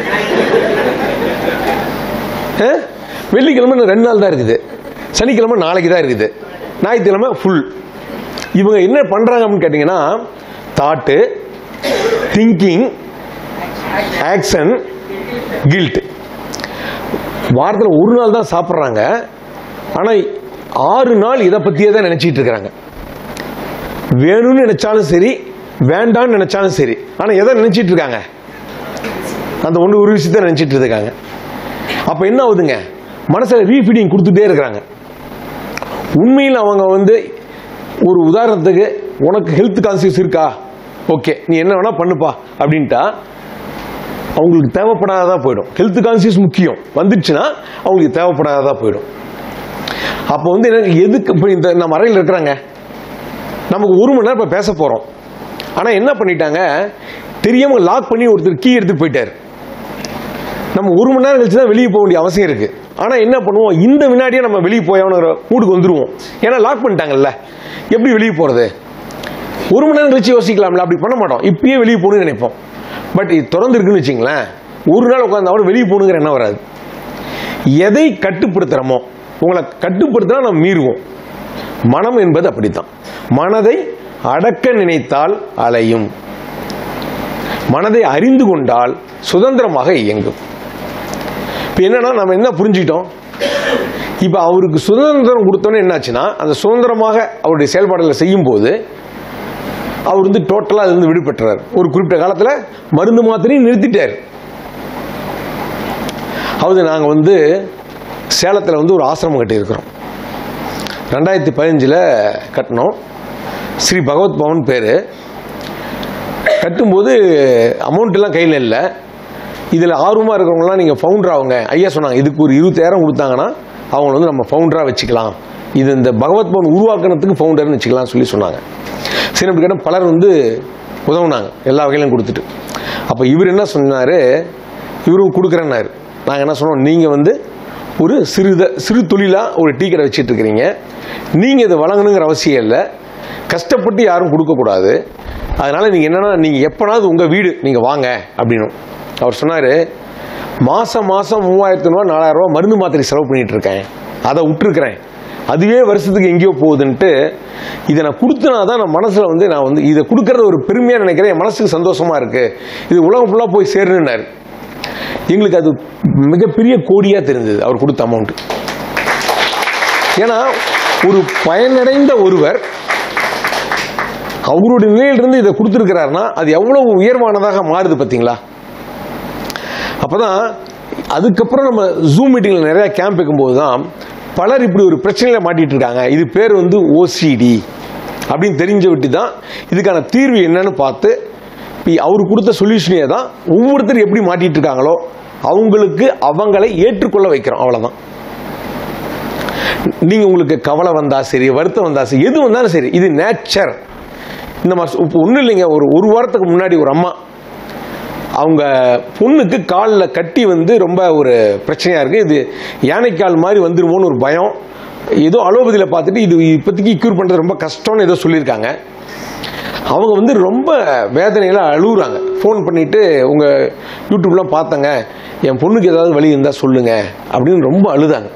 ஆ? வெள்ளிக்கிழமை இன்னும் ரெண்டு நாள் தான் இருக்குது சனிக்கிழமை நாளைக்கு தான் இருக்குது ஞாயிற்றுக்கிழமை ஃபுல் இவங்க என்ன பண்ணுறாங்க அப்படின்னு கேட்டிங்கன்னா தாட்டு திங்கிங் ஆக்ஷன் கில்ட் வாரத்தில் ஒரு நாள் தான் சாப்பிட்றாங்க ஆனால் ஆறு நாள் இதை பற்றியே தான் நினச்சிட்டு இருக்கிறாங்க வேணும்னு நினைச்சாலும் சரி வேண்டாம்னு நினைச்சாலும் சரி ஆனால் எதை நினைச்சிட்டு இருக்காங்க அந்த ஒன்று ஒரு விஷயத்தை நினைச்சிட்டு இருக்காங்க அப்போ என்ன ஆகுதுங்க மனசில் ரீஃபீடிங் கொடுத்துட்டே இருக்கிறாங்க உண்மையில் அவங்க வந்து ஒரு உதாரணத்துக்கு உனக்கு ஹெல்த் கான்சியஸ் இருக்கா ஓகே நீ என்ன வேணா பண்ணுப்பா அப்படின்ட்டா அவங்களுக்கு தேவைப்படாததா போயிடும் ஹெல்த் கான்சியஸ் முக்கியம் வந்துடுச்சுன்னா அவங்களுக்கு தேவைப்படாததா போயிடும் அப்போ வந்து எனக்கு எதுக்கு இப்போ இந்த நம்ம அறையில் இருக்கிறாங்க நமக்கு ஒரு மணி நேரம் இப்போ பேச போகிறோம் ஆனால் என்ன பண்ணிட்டாங்க தெரியாமல் லாக் பண்ணி ஒருத்தர் கீ எடுத்துட்டு போயிட்டார் நம்ம ஒரு மணி நேரம் கழிச்சு தான் வெளியே போக வேண்டிய அவசியம் இருக்குது ஆனால் என்ன பண்ணுவோம் இந்த வினாடியே நம்ம வெளியே போயவனுங்கிற மூடுக்கு வந்துருவோம் ஏன்னா லாக் பண்ணிட்டாங்கல்ல எப்படி வெளியே போகிறது ஒரு மணி நேரம் கழிச்சு யோசிக்கலாம்ல அப்படி பண்ண மாட்டோம் இப்பயே வெளியே போகணும்னு நினைப்போம் பட் இது திறந்து இருக்குன்னு வச்சிங்களேன் ஒரு நாள் உட்காந்து அவன் வெளியே போகணுங்கிற என்ன வராது எதை கட்டுப்படுத்துகிறோமோ உங்களை கட்டுப்படுத்தினா நம்ம மீறுவோம் மனம் என்பது அப்படித்தான் மனதை அடக்க நினைத்தால் அலையும் மனதை அறிந்து கொண்டால் சுதந்திரமாக இயங்கும் இப்போ என்னன்னா நம்ம என்ன புரிஞ்சுக்கிட்டோம் இப்போ அவருக்கு சுதந்திரம் கொடுத்தோன்னே என்னாச்சுன்னா அந்த சுதந்திரமாக அவருடைய செயல்பாடுகளை செய்யும்போது அவர் வந்து டோட்டலாக அதுலேருந்து விடுபட்டுறார் ஒரு குறிப்பிட்ட காலத்தில் மருந்து மாத்திரையும் நிறுத்திட்டார் அதாவது நாங்கள் வந்து சேலத்தில் வந்து ஒரு ஆசிரமம் கட்டியிருக்கிறோம் ரெண்டாயிரத்தி பதினஞ்சில் கட்டினோம் ஸ்ரீ பகவத் பவன் பேர் கட்டும்போது அமௌண்ட் எல்லாம் கையில் இல்லை இதில் ஆர்வமாக இருக்கிறவங்களாம் நீங்கள் ஃபவுண்டர் ஆகுங்க ஐயா சொன்னாங்க இதுக்கு ஒரு இருபத்தாயிரம் கொடுத்தாங்கன்னா அவங்கள வந்து நம்ம ஃபவுண்டராக வச்சுக்கலாம் இது இந்த பகவத் பவன் உருவாக்குனதுக்கு ஃபவுண்டர்னு வச்சுக்கலாம் சொல்லி சொன்னாங்க சரி அப்படி கேட்டால் பலர் வந்து உதவுனாங்க எல்லா வகையிலும் கொடுத்துட்டு அப்போ இவர் என்ன சொன்னார் இவரும் கொடுக்குறேன்னாரு நாங்கள் என்ன சொன்னோம் நீங்கள் வந்து ஒரு சிறுத சிறு தொழிலாக ஒரு டீ கடை வச்சிட்டு இருக்கிறீங்க நீங்கள் இதை வழங்கணுங்கிற அவசியம் இல்லை கஷ்டப்பட்டு யாரும் கொடுக்கக்கூடாது அதனால் நீங்கள் என்னென்னா நீங்கள் எப்போனாவது உங்கள் வீடு நீங்கள் வாங்க அப்படின்னும் அவர் சொன்னார் மாதம் மாதம் மூவாயிரத்து ரூபா நாலாயிரம் ரூபா மருந்து மாத்திரை செலவு பண்ணிட்டு இருக்கேன் அதை விட்டுருக்கிறேன் அதுவே வருஷத்துக்கு எங்கேயோ போகுதுன்ட்டு இதை நான் கொடுத்தனா தான் நான் மனசில் வந்து நான் வந்து இதை கொடுக்கறது ஒரு பெருமையாக நினைக்கிறேன் என் மனசுக்கு சந்தோஷமாக இருக்குது இது உலகம் ஃபுல்லாக போய் சேருனார் எங்களுக்கு அது மிகப்பெரிய கோடியாக தெரிஞ்சது அவர் கொடுத்த அமௌண்ட் ஏன்னா ஒரு பயனடைந்த ஒருவர் அவருடைய நிலையிலிருந்து இதை கொடுத்துருக்கிறாருன்னா அது எவ்வளவு உயர்வானதாக மாறுது பார்த்தீங்களா அப்பதான் அதுக்கப்புறம் நம்ம ஜூம் மீட்டிங்கில் நிறைய கேம்ப் வைக்கும்போது தான் பலர் இப்படி ஒரு பிரச்சனையில் மாட்டிட்டு இருக்காங்க இது பேர் வந்து ஓசிடி அப்படின்னு தெரிஞ்ச விட்டு தான் இதுக்கான தீர்வு என்னன்னு பார்த்து இப்போ அவர் கொடுத்த சொல்யூஷனே தான் ஒவ்வொருத்தர் எப்படி மாட்டிட்டு இருக்காங்களோ அவங்களுக்கு அவங்களை ஏற்றுக்கொள்ள வைக்கிறோம் அவ்வளோதான் நீங்கள் உங்களுக்கு கவலை வந்தா சரி வருத்தம் வந்தா சரி எது வந்தாலும் சரி இது நேச்சர் இந்த மாதிரி இப்போ ஒன்றும் இல்லைங்க ஒரு ஒரு வாரத்துக்கு முன்னாடி ஒரு அம்மா அவங்க பொண்ணுக்கு காலில் கட்டி வந்து ரொம்ப ஒரு பிரச்சனையாக இருக்குது இது யானைக்கால் மாதிரி வந்துருமோன்னு ஒரு பயம் ஏதோ அலோபதியில் பார்த்துட்டு இது இப்போதைக்கு க்யூர் பண்ணுறது ரொம்ப கஷ்டம்னு ஏதோ சொல்லியிருக்காங்க அவங்க வந்து ரொம்ப வேதனையில் அழுகுறாங்க ஃபோன் பண்ணிவிட்டு உங்கள் யூடியூப்லாம் பார்த்தங்க என் பொண்ணுக்கு ஏதாவது வழி இருந்தால் சொல்லுங்கள் அப்படின்னு ரொம்ப அழுதாங்க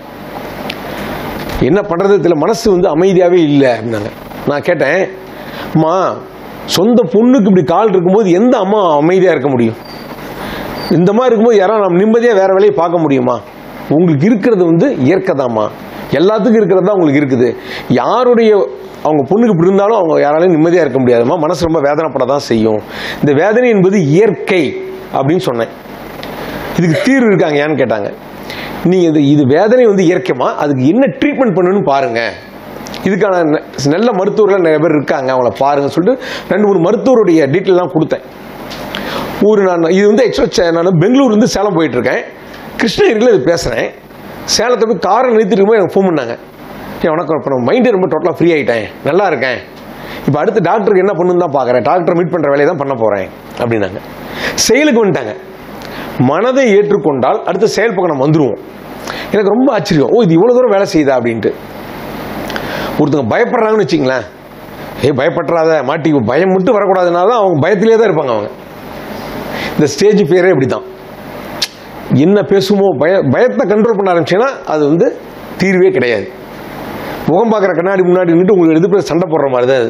என்ன பண்ணுறது தெரியல மனசு வந்து அமைதியாகவே இல்லை அப்படின்னாங்க நான் கேட்டேன் அம்மா சொந்த பொண்ணுக்கு இப்படி கால் இருக்கும்போது எந்த அம்மா அமைதியாக இருக்க முடியும் இந்த மாதிரி இருக்கும்போது யாராவது நம்ம நிம்மதியாக வேற வேலையை பார்க்க முடியுமா உங்களுக்கு இருக்கிறது வந்து இயற்கை தாம்மா எல்லாத்துக்கும் இருக்கிறது தான் உங்களுக்கு இருக்குது யாருடைய அவங்க பொண்ணுக்கு இப்படி இருந்தாலும் அவங்க யாராலையும் நிம்மதியாக இருக்க முடியாதும்மா மனசு ரொம்ப வேதனைப்பட தான் செய்யும் இந்த வேதனை என்பது இயற்கை அப்படின்னு சொன்னேன் இதுக்கு தீர்வு இருக்காங்க ஏன்னு கேட்டாங்க நீங்கள் இது இது வேதனை வந்து இயற்கைமா அதுக்கு என்ன ட்ரீட்மெண்ட் பண்ணணும்னு பாருங்க இதுக்கான ந- நல்ல மருத்துவர்கள் நிறைய பேர் இருக்காங்க அவங்கள பாருங்க சொல்லிட்டு ரெண்டு மூணு மருத்துவருடைய டீட்டெயிலாம் கொடுத்தேன் ஒரு நான் இது வந்து ஆக்சுவலாக நான் பெங்களூர் வந்து சேலம் போயிட்டு இருக்கேன் கிருஷ்ணகிரியில் இது பேசுகிறேன் சேலத்தை போய் காரை நிறுத்திட்டு இருக்கும்போது எனக்கு ஃபோன் பண்ணாங்க ஏன் வணக்கம் இப்போ நான் மைண்டு ரொம்ப டோட்டலாக ஃப்ரீ ஆகிட்டேன் நல்லா இருக்கேன் இப்போ அடுத்து டாக்டருக்கு என்ன பண்ணுன்னு தான் பார்க்குறேன் டாக்டரை மீட் பண்ணுற வேலையை தான் பண்ண போகிறேன் அப்படின்னாங்க செயலுக்கு வந்துட்டாங்க மனதை ஏற்றுக்கொண்டால் அடுத்து செயல் பக்கம் நம்ம வந்துருவோம் எனக்கு ரொம்ப ஆச்சரியம் ஓ இது இவ்வளோ தூரம் வேலை செய்யுதா அப்படின்ட்டு ஒருத்தங்க பயப்படுறாங்கன்னு வச்சிங்களேன் ஏய் பயப்பட்டுறாத மாட்டி பயம் மட்டும் வரக்கூடாதுனால தான் அவங்க பயத்திலே தான் இருப்பாங்க அவங்க இந்த ஸ்டேஜ் பேரே இப்படி தான் என்ன பேசுமோ பய பயத்தை கண்ட்ரோல் பண்ண ஆரம்பிச்சீங்கன்னா அது வந்து தீர்வே கிடையாது முகம் பார்க்குற கண்ணாடி முன்னாடி நின்றுட்டு உங்களுக்கு எதிர்ப்பு சண்டை போடுற மாதிரி தான் அது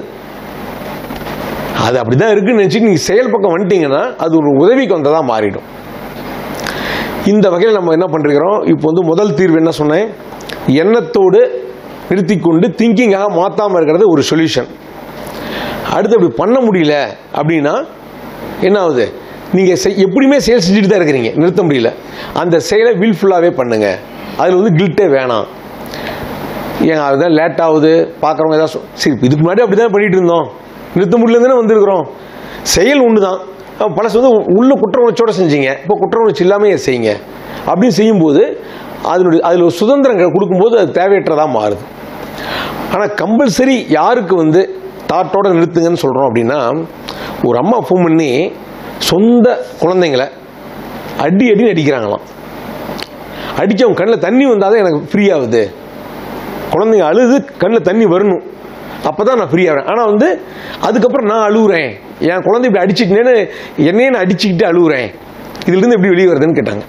அது அப்படி தான் இருக்குன்னு நினச்சிட்டு நீங்கள் செயல் பக்கம் வந்துட்டீங்கன்னா அது ஒரு உதவிக்கு வந்ததாக மாறிடும் இந்த வகையில் நம்ம என்ன பண்ணிருக்கிறோம் இப்போ வந்து முதல் தீர்வு என்ன சொன்னேன் எண்ணத்தோடு நிறுத்திக்கொண்டு திங்கிங்காக மாற்றாமல் இருக்கிறது ஒரு சொல்யூஷன் அடுத்து அப்படி பண்ண முடியல அப்படின்னா என்ன ஆகுது நீங்கள் செய் எப்படியுமே செயல் செஞ்சுட்டு தான் இருக்கிறீங்க நிறுத்த முடியல அந்த செயலை வில்ஃபுல்லாகவே பண்ணுங்க அதில் வந்து கில்ட்டே வேணாம் ஏன் அதுதான் லேட் ஆகுது பார்க்குறவங்க ஏதாவது சொ- சரி இதுக்கு முன்னாடி அப்படி தான் பண்ணிட்டு இருந்தோம் நிறுத்த முடியலன்னு வந்திருக்கிறோம் செயல் ஒன்று தான் அப்ப பழசு வந்து உள்ள குற்ற உணர்ச்சியோட செஞ்சீங்க இப்போ குற்ற உணர்ச்சி இல்லாமல் செய்யுங்க அப்படின்னு செய்யும்போது அதனுடைய அதில் ஒரு சுதந்திரம் க- கொடுக்கும்போது அது தேவையற்றதாக மாறுது ஆனால் கம்பல்சரி யாருக்கு வந்து தாட்டோட நிறுத்துங்கன்னு சொல்கிறோம் அப்படின்னா ஒரு அம்மா ஃபோன் பண்ணி சொந்த குழந்தைங்கள அடி அடி அடிக்கிறாங்களாம் அடிச்சு அவங்க கண்ணில் தண்ணி வந்தால் தான் எனக்கு ஃப்ரீ ஆகுது குழந்தைங்க அழுது கண்ணில் தண்ணி வரணும் அப்போ தான் நான் ஃப்ரீ ஆகிறேன் ஆனால் வந்து அதுக்கப்புறம் நான் அழுகுறேன் என் குழந்தை இப்படி அடிச்சிட்டேன்னு என்னையே நான் அடிச்சுக்கிட்டு அழுகுறேன் இதுலேருந்து எப்படி வெளியே வருதுன்னு கேட்டாங்க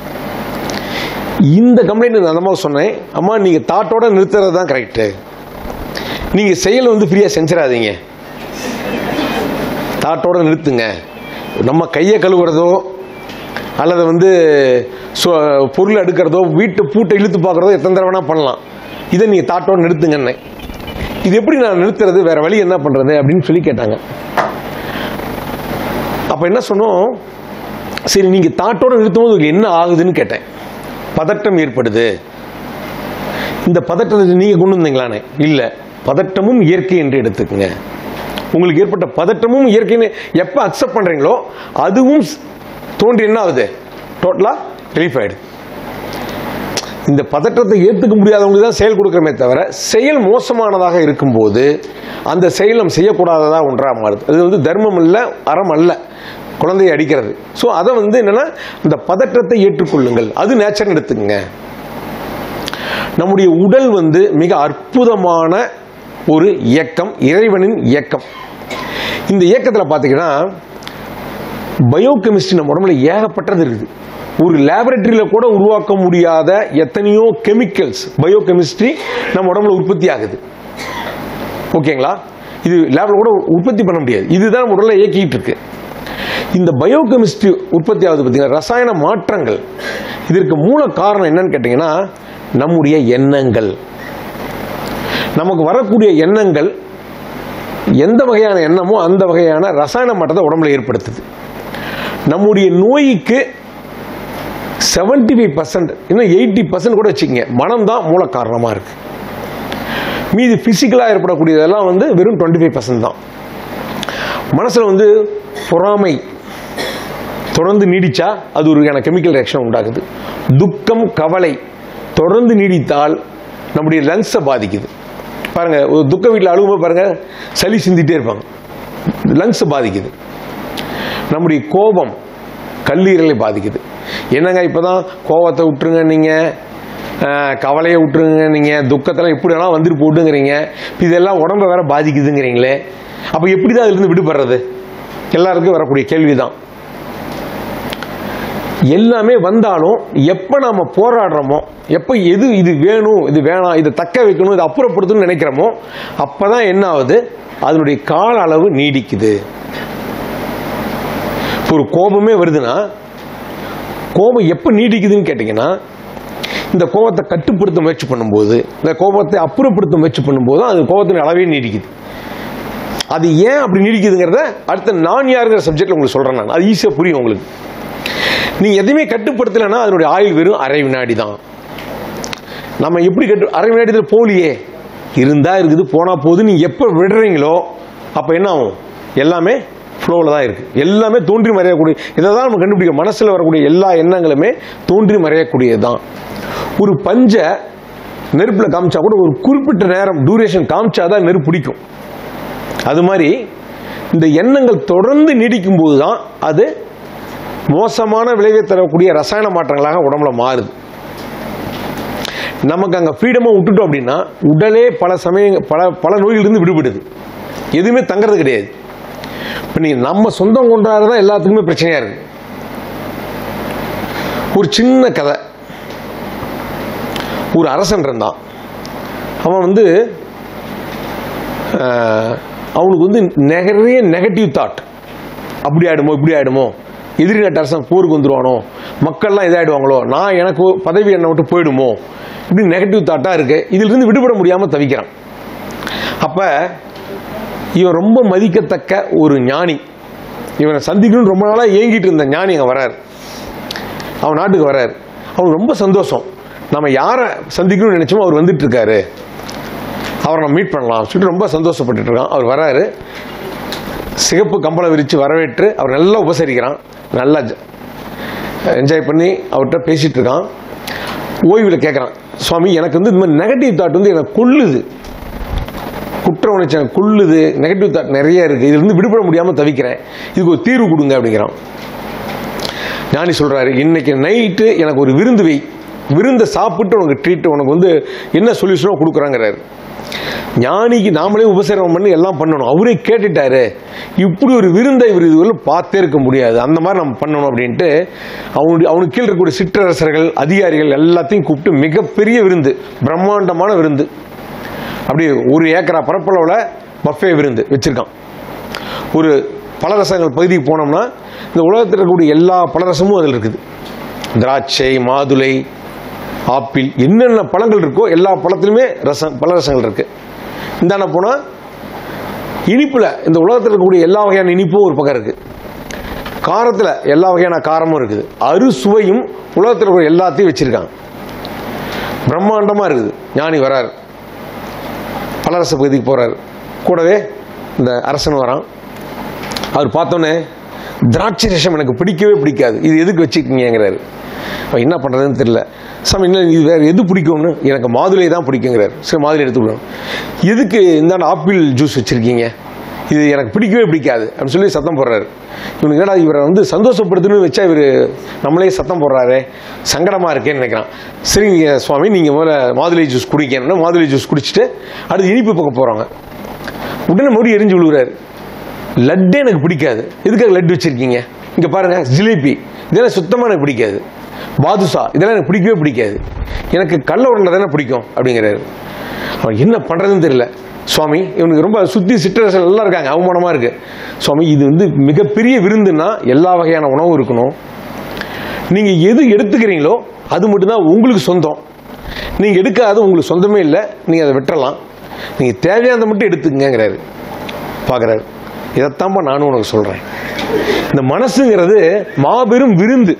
இந்த கம்ப்ளைண்ட் நான் அந்த மாதிரி சொன்னேன் அம்மா நீங்கள் தாட்டோட நிறுத்துறது தான் கரெக்டு நீங்கள் செயலை வந்து ஃப்ரீயாக செஞ்சிடாதீங்க தாட்டோட நிறுத்துங்க நம்ம கையை கழுவுறதோ அல்லது வந்து சொ- பொருள் எடுக்கிறதோ வீட்டு பூட்டை இழுத்து பார்க்குறதோ எத்தனை தடவை வேணால் பண்ணலாம் இதை நீங்கள் தாட்டோட நிறுத்துங்கன்னு இது எப்படி நான் நிறுத்துறது வேற வழி என்ன பண்ணுறது அப்படின்னு சொல்லி கேட்டாங்க அப்போ என்ன சொன்னோம் சரி நீங்கள் தாட்டோட நிறுத்தும் போது உங்களுக்கு என்ன ஆகுதுன்னு கேட்டேன் பதட்டம் ஏற்படுது இந்த பதட்டத்தை நீங்கள் கொண்டு வந்தீங்களானே இல்லை பதட்டமும் இயற்கை என்று எடுத்துக்கங்க உங்களுக்கு ஏற்பட்ட பதட்டமும் இயற்கைன்னு எப்போ அக்செப்ட் பண்ணுறீங்களோ அதுவும் ஸ்- தோன்றி என்ன ஆகுது டோட்டலாக ரிலீஃப் ஆகிடுது இந்த பதற்றத்தை ஏற்றுக்க முடியாதவங்களுக்கு தான் செயல் கொடுக்குறமே தவிர செயல் மோசமானதாக இருக்கும்போது அந்த செயல் நம்ம செய்யக்கூடாததா ஒன்றாக மாறுது அது வந்து தர்மம் இல்லை அறம் அல்ல குழந்தையை அடிக்கிறது ஸோ அதை வந்து என்னன்னா இந்த பதற்றத்தை ஏற்றுக்கொள்ளுங்கள் அது நேச்சர்னு எடுத்துக்கங்க நம்முடைய உடல் வந்து மிக அற்புதமான ஒரு இயக்கம் இறைவனின் இயக்கம் இந்த இயக்கத்தில் பார்த்தீங்கன்னா பயோகெமிஸ்ட்ரி நம்ம உடம்புல ஏகப்பட்டது இருக்குது ஒரு லேபரட்டரியில் கூட உருவாக்க முடியாத எத்தனையோ கெமிக்கல்ஸ் பயோகெமிஸ்ட்ரி நம்ம உடம்புல உற்பத்தி ஆகுது ஓகேங்களா இது லேபில் கூட உற்பத்தி பண்ண முடியாது இதுதான் நம்ம உடலை இயக்கிட்டு இருக்கு இந்த பயோகெமிஸ்ட்ரி உற்பத்தி ஆகுது பார்த்தீங்கன்னா ரசாயன மாற்றங்கள் இதற்கு மூல காரணம் என்னன்னு கேட்டிங்கன்னா நம்முடைய எண்ணங்கள் நமக்கு வரக்கூடிய எண்ணங்கள் எந்த வகையான எண்ணமோ அந்த வகையான ரசாயன மாற்றத்தை உடம்புல ஏற்படுத்துது நம்முடைய நோய்க்கு 75% ஃபைவ் பர்சன்ட் இன்னும் எயிட்டி பர்சன்ட் கூட வச்சுக்கங்க மனம் தான் மூல காரணமாக இருக்கு மீதி ஃபிசிக்கலாக ஏற்படக்கூடியதெல்லாம் வந்து வெறும் டுவெண்ட்டி ஃபைவ் பர்சன்ட் தான் மனசில் வந்து பொறாமை தொடர்ந்து நீடிச்சா அது ஒரு வகையான கெமிக்கல் ரியாக்ஷன் உண்டாகுது துக்கம் கவலை தொடர்ந்து நீடித்தால் நம்முடைய லங்ஸை பாதிக்குது பாருங்க ஒரு துக்க வீட்டில் அழுகும்போது பாருங்க சளி சிந்திட்டே இருப்பாங்க லங்ஸை பாதிக்குது நம்முடைய கோபம் கல்லீரலை பாதிக்குது என்னங்க இப்போ தான் கோபத்தை விட்டுருங்க நீங்கள் கவலையை விட்டுருங்க நீங்கள் துக்கத்தெல்லாம் எப்படி வேணால் வந்துட்டு போட்டுங்கிறீங்க இதெல்லாம் உடம்ப வேற பாதிக்குதுங்கிறீங்களே அப்போ எப்படி தான் அதுலேருந்து விடுபடுறது எல்லாருக்கும் வரக்கூடிய கேள்வி தான் எல்லாமே வந்தாலும் எப்போ நாம போராடுறோமோ எப்போ எது இது வேணும் இது வேணாம் இதை தக்க வைக்கணும் இதை அப்புறப்படுத்தணும்னு நினைக்கிறோமோ அப்போ தான் என்ன ஆகுது அதனுடைய கால அளவு நீடிக்குது இப்போ ஒரு கோபமே வருதுன்னா கோபம் எப்போ நீடிக்குதுன்னு கேட்டிங்கன்னா இந்த கோபத்தை கட்டுப்படுத்த முயற்சி பண்ணும்போது இந்த கோபத்தை அப்புறப்படுத்த முயற்சி பண்ணும்போது அது கோபத்தின் அளவே நீடிக்குது அது ஏன் அப்படி நீடிக்குதுங்கிறத அடுத்த நான் யாருங்கிற சப்ஜெக்ட்ல உங்களுக்கு சொல்றேன் நான் அது ஈஸியாக புரியும் உங்களுக்கு நீ எதையுமே கட்டுப்படுத்தலைன்னா அதனுடைய ஆயுள் வெறும் அரை வினாடி தான் நம்ம எப்படி கட்டு அரை வினாடி போலியே இருந்தா இருக்குது போனா போது நீங்க எப்போ விடுறீங்களோ அப்போ என்ன ஆகும் எல்லாமே ஃப்ளோவில் தான் இருக்கு எல்லாமே தோன்றி மறையக்கூடிய இதை தான் நம்ம கண்டுபிடிக்க மனசில் வரக்கூடிய எல்லா எண்ணங்களுமே தோன்றி மறையக்கூடியது தான் ஒரு பஞ்சை நெருப்பில் காமிச்சா கூட ஒரு குறிப்பிட்ட நேரம் டூரேஷன் காமிச்சா தான் நெருப்பு பிடிக்கும் அது மாதிரி இந்த எண்ணங்கள் தொடர்ந்து நீடிக்கும் போது தான் அது மோசமான விளைவை தரக்கூடிய ரசாயன மாற்றங்களாக உடம்புல மாறுது நமக்கு அங்கே ஃப்ரீடமாக விட்டுட்டோம் அப்படின்னா உடலே பல சமய பல பல நோய்களிலிருந்து விடுபடுது எதுவுமே தங்குறது கிடையாது இப்போ நீங்கள் நம்ம சொந்தம் கொண்டாடுறது தான் எல்லாத்துக்குமே பிரச்சனையாக இருக்கு ஒரு சின்ன கதை ஒரு அரசன் இருந்தான் அவன் வந்து ஆஹ், அவனுக்கு வந்து நிறைய நெகட்டிவ் தாட் அப்படி ஆயிடுமோ இப்படி ஆயிடுமோ எதிரி நாட்டு அரசன் போருக்கு வந்துருவானோ மக்கள்லாம் இதாயிடுவாங்களோ நான் எனக்கு பதவி என்னை விட்டு போயிடுமோ இப்படி நெகட்டிவ் தாட்டாக இருக்கு இதிலிருந்து விடுபட முடியாமல் தவிக்கிறான் அப்போ இவன் ரொம்ப மதிக்கத்தக்க ஒரு ஞானி இவனை சந்திக்கணும்னு ரொம்ப நாளாக ஏங்கிட்டு இருந்த ஞானி அங்கே வரார் அவன் நாட்டுக்கு வரார் அவனுக்கு ரொம்ப சந்தோஷம் நம்ம யாரை சந்திக்கணும்னு நினைச்சோமோ அவர் வந்துட்டு இருக்காரு அவரை நம்ம மீட் பண்ணலாம் சொல்லிட்டு ரொம்ப சந்தோஷப்பட்டுட்டு இருக்கான் அவர் வராரு சிகப்பு கம்பளம் விரித்து வரவேற்று அவர் நல்லா உபசரிக்கிறான் நல்லா என்ஜாய் பண்ணி அவர்கிட்ட பேசிட்டு இருக்கான் ஓய்வில் கேட்குறான் சுவாமி எனக்கு வந்து இந்த மாதிரி நெகட்டிவ் தாட் வந்து எனக்கு கொல்லுது குற்ற உணர்ச்சி எனக்கு கொல்லுது நெகட்டிவ் தாட் நிறைய இருக்குது இதுலேருந்து விடுபட முடியாமல் தவிக்கிறேன் இதுக்கு ஒரு தீர்வு கொடுங்க அப்படிங்கிறான் ஞானி சொல்றாரு இன்னைக்கு நைட்டு எனக்கு ஒரு விருந்து வை விருந்தை சாப்பிட்டு உனக்கு ட்ரீட் உனக்கு வந்து என்ன சொல்யூஷனோ கொடுக்குறாங்கிறாரு ஞானிக்கு நாமளே உபசரணம் பண்ணி எல்லாம் பண்ணணும் அவரே கேட்டுட்டாரு இப்படி ஒரு விருந்தை இவர் இதுவரை பார்த்தே இருக்க முடியாது அந்த மாதிரி நம்ம பண்ணணும் அப்படின்ட்டு அவனுடைய அவனுக்கு கீழ் இருக்கக்கூடிய சிற்றரசர்கள் அதிகாரிகள் எல்லாத்தையும் கூப்பிட்டு மிகப்பெரிய விருந்து பிரம்மாண்டமான விருந்து அப்படி ஒரு ஏக்கரா பரப்பளவில் பஃபே விருந்து வச்சிருக்கான் ஒரு பலரசங்கள் பகுதிக்கு போனோம்னா இந்த உலகத்தில் இருக்கக்கூடிய எல்லா பலரசமும் அதில் இருக்குது திராட்சை மாதுளை ஆப்பிள் என்னென்ன பழங்கள் இருக்கோ எல்லா பழத்துலையுமே ரசம் பலரசங்கள் இருக்கு இந்தாண்ட போனால் இனிப்பில் இந்த உலகத்தில் இருக்கக்கூடிய எல்லா வகையான இனிப்பும் ஒரு பக்கம் இருக்கு காரத்தில் எல்லா வகையான காரமும் இருக்குது அறுசுவையும் உலகத்தில் இருக்கிற எல்லாத்தையும் வச்சிருக்காங்க பிரம்மாண்டமாக இருக்குது ஞானி வராரு பலரச பகுதிக்கு போறாரு கூடவே இந்த அரசன் வரான் அவர் பார்த்தோன்னே திராட்சை ரசம் எனக்கு பிடிக்கவே பிடிக்காது இது எதுக்கு வச்சுக்கிங்கிறாரு அவன் என்ன பண்ணுறதுன்னு தெரியல சாமி என்ன இது வேறு எது பிடிக்கும்னு எனக்கு மாதுளை தான் பிடிக்குங்கிறாரு சரி மாதுளை எடுத்துக்கணும் எதுக்கு இந்தாண்ட ஆப்பிள் ஜூஸ் வச்சுருக்கீங்க இது எனக்கு பிடிக்கவே பிடிக்காது அப்படின்னு சொல்லி சத்தம் போடுறாரு இவனுக்கு என்னடா இவரை வந்து சந்தோஷப்படுத்தணும்னு வச்சா இவர் நம்மளே சத்தம் போடுறாரு சங்கடமாக இருக்கேன்னு நினைக்கிறான் சரிங்க சுவாமி நீங்கள் முதல்ல மாதுளை ஜூஸ் குடிக்கணும்னா மாதுளை ஜூஸ் குடிச்சிட்டு அடுத்து இனிப்பு பக்கம் போகிறாங்க உடனே மறுபடியும் எரிஞ்சு விழுகிறாரு லட்டே எனக்கு பிடிக்காது எதுக்காக லட்டு வச்சுருக்கீங்க இங்கே பாருங்கள் ஜிலேபி இதெல்லாம் சுத்தமாக எனக்கு பிடிக்காது பாதுஷா இதெல்லாம் எனக்கு பிடிக்கவே பிடிக்காது எனக்கு கடல உருண்டை தானே பிடிக்கும் அப்படிங்கிறாரு அவன் என்ன பண்ணுறதுன்னு தெரியல சுவாமி இவனுக்கு ரொம்ப சுற்றி சிற்றரசன் எல்லாம் இருக்காங்க அவமானமாக இருக்குது சுவாமி இது வந்து மிகப்பெரிய விருந்துன்னா எல்லா வகையான உணவும் இருக்கணும் நீங்கள் எது எடுத்துக்கிறீங்களோ அது மட்டும்தான் உங்களுக்கு சொந்தம் நீங்கள் எடுக்காத உங்களுக்கு சொந்தமே இல்லை நீங்கள் அதை வெட்டலாம் நீங்கள் தேவையானதை மட்டும் எடுத்துக்கங்கிறாரு பார்க்குறாரு இதைத்தான்ப்பா நானும் உனக்கு சொல்கிறேன் இந்த மனசுங்கிறது மாபெரும் விருந்து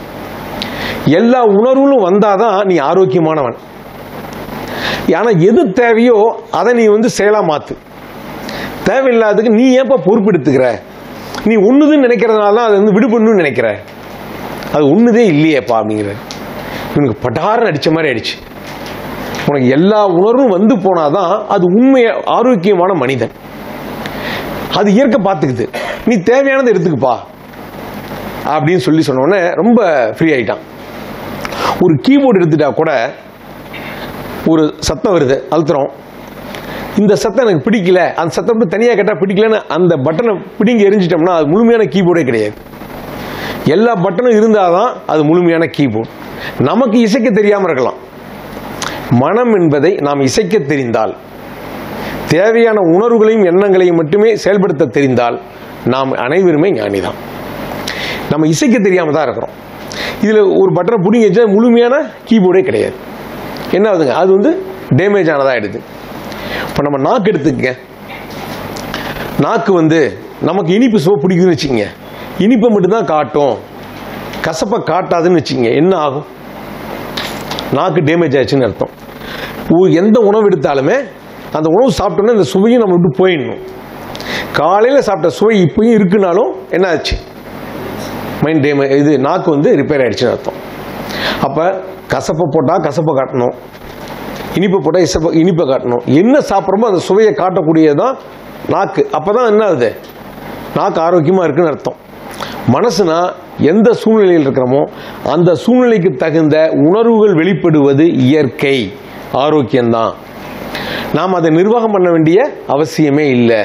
எல்லா உணர்வுகளும் வந்தாதான் நீ ஆரோக்கியமானவன் ஆனால் எது தேவையோ அதை நீ வந்து செயலாக மாற்று தேவையில்லாததுக்கு நீ ஏன்ப்பா பொறுப்பெடுத்துக்கிற நீ ஒன்றுதுன்னு நினைக்கிறதுனால தான் அதை வந்து விடுபடணும்னு நினைக்கிற அது ஒன்றுதே இல்லையேப்பா அப்படிங்கிற இவனுக்கு பட்டாரம் அடித்த மாதிரி ஆயிடுச்சு உனக்கு எல்லா உணர்வும் வந்து போனாதான் அது உண்மை ஆரோக்கியமான மனிதன் அது இயற்கை பார்த்துக்குது நீ தேவையானதை எடுத்துக்கப்பா அப்படின்னு சொல்லி சொன்ன உடனே ரொம்ப ஃப்ரீ ஆயிட்டான் ஒரு கீபோர்டு எடுத்துட்டா கூட ஒரு சத்தம் வருது அழுத்துறோம் இந்த சத்தம் எனக்கு பிடிக்கல அந்த சத்தம் மட்டும் தனியாக கேட்டால் பிடிக்கலன்னு அந்த பட்டனை பிடிங்கி எரிஞ்சிட்டோம்னா அது முழுமையான கீபோர்டே கிடையாது எல்லா பட்டனும் இருந்தால் தான் அது முழுமையான கீபோர்டு நமக்கு இசைக்க தெரியாமல் இருக்கலாம் மனம் என்பதை நாம் இசைக்க தெரிந்தால் தேவையான உணர்வுகளையும் எண்ணங்களையும் மட்டுமே செயல்படுத்த தெரிந்தால் நாம் அனைவருமே ஞானிதான் நம்ம இசைக்க தெரியாமல் தான் இருக்கிறோம் இதில் ஒரு பட்டனை பிடிங்கி வச்சா முழுமையான கீபோர்டே கிடையாது என்ன ஆகுதுங்க அது வந்து டேமேஜ் ஆனதாக ஆயிடுது இப்போ நம்ம நாக்கு எடுத்துக்கங்க நாக்கு வந்து நமக்கு இனிப்பு சுவை பிடிக்குதுன்னு வச்சுக்கோங்க இனிப்பை மட்டும்தான் காட்டும் கசப்பை காட்டாதுன்னு வச்சுக்கோங்க என்ன ஆகும் நாக்கு டேமேஜ் ஆச்சுன்னு அர்த்தம் ஒ- எந்த உணவு எடுத்தாலுமே அந்த உணவு சாப்பிட்டோன்னே அந்த சுவையும் நம்ம விட்டு போயிடணும் காலையில் சாப்பிட்ட சுவை இப்பயும் இருக்குனாலும் என்ன ஆச்சு மைண்ட் டேமே இது நாக்கு வந்து ரிப்பேர் ஆயிடுச்சுன்னு அர்த்தம் அப்போ கசப்பை போட்டால் கசப்பை காட்டணும் இனிப்பு போட்டால் இசப்பை இனிப்பை காட்டணும் என்ன சாப்பிட்றோமோ அந்த சுவையை காட்டக்கூடியதான் நாக்கு அப்போ தான் என்ன ஆகுது நாக்கு ஆரோக்கியமாக இருக்குன்னு அர்த்தம் மனசுனா எந்த சூழ்நிலையில் இருக்கிறோமோ அந்த சூழ்நிலைக்கு தகுந்த உணர்வுகள் வெளிப்படுவது இயற்கை ஆரோக்கியம்தான் நாம் அதை நிர்வாகம் பண்ண வேண்டிய அவசியமே இல்லை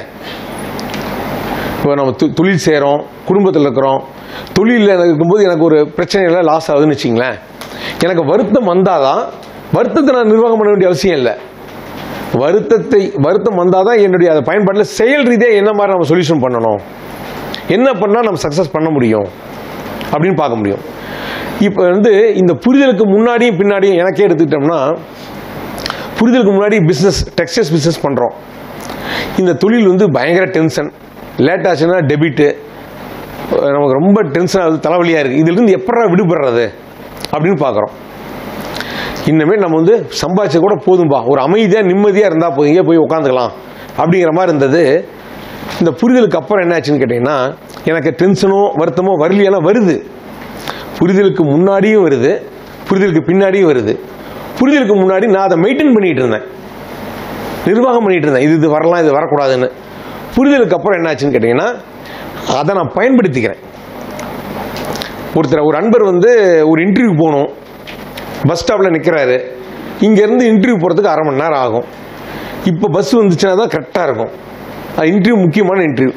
இப்போ நம்ம தொ- தொழில் செய்கிறோம் குடும்பத்தில் இருக்கிறோம் தொழிலில் இருக்கும்போது எனக்கு ஒரு பிரச்சனையில் லாஸ் ஆகுதுன்னு வச்சிங்களேன் எனக்கு வருத்தம் வந்தால் தான் வருத்தத்தை நான் நிர்வாகம் பண்ண வேண்டிய அவசியம் இல்லை வருத்தத்தை வருத்தம் வந்தால் தான் என்னுடைய அதை பயன்பாட்டில் செயல் ரீதியாக என்ன மாதிரி நம்ம சொல்யூஷன் பண்ணணும் என்ன பண்ணால் நம்ம சக்ஸஸ் பண்ண முடியும் அப்படின்னு பார்க்க முடியும் இப்போ வந்து இந்த புரிதலுக்கு முன்னாடியும் பின்னாடியும் எனக்கே எடுத்துக்கிட்டோம்னா புரிதலுக்கு முன்னாடி பிஸ்னஸ் டெக்ஸ்டைல்ஸ் பிஸ்னஸ் பண்ணுறோம் இந்த தொழில் வந்து பயங்கர டென்ஷன் லேட் ஆச்சுன்னா டெபிட்டு நமக்கு ரொம்ப டென்ஷன் ஆகுது தலைவலியாக இருக்குது இதுலேருந்து எப்படா விடுபடுறது அப்படின்னு பார்க்குறோம் இன்னமே நம்ம வந்து சம்பாதிச்ச கூட போதும்பா ஒரு அமைதியாக நிம்மதியாக இருந்தால் போதும் இங்கே போய் உட்காந்துக்கலாம் அப்படிங்கிற மாதிரி இருந்தது இந்த புரிதலுக்கு அப்புறம் என்ன ஆச்சுன்னு கேட்டிங்கன்னா எனக்கு டென்ஷனோ வருத்தமோ வரலையானா வருது புரிதலுக்கு முன்னாடியும் வருது புரிதலுக்கு பின்னாடியும் வருது புரிதலுக்கு முன்னாடி நான் அதை மெயின்டைன் பண்ணிட்டு இருந்தேன் நிர்வாகம் பண்ணிட்டு இருந்தேன் இது இது வரலாம் இது வரக்கூடாதுன்னு புரிதலுக்கு அப்புறம் என்னாச்சுன்னு கேட்டிங்கன்னா அதை நான் பயன்படுத்திக்கிறேன் ஒருத்தர் ஒரு அன்பர் வந்து ஒரு இன்டர்வியூ போகணும் பஸ் ஸ்டாப்பில் நிற்கிறாரு இங்கேருந்து இன்டர்வியூ போகிறதுக்கு அரை மணி நேரம் ஆகும் இப்போ பஸ் வந்துச்சுன்னா தான் கரெக்டாக இருக்கும் அது இன்டர்வியூ முக்கியமான இன்டர்வியூ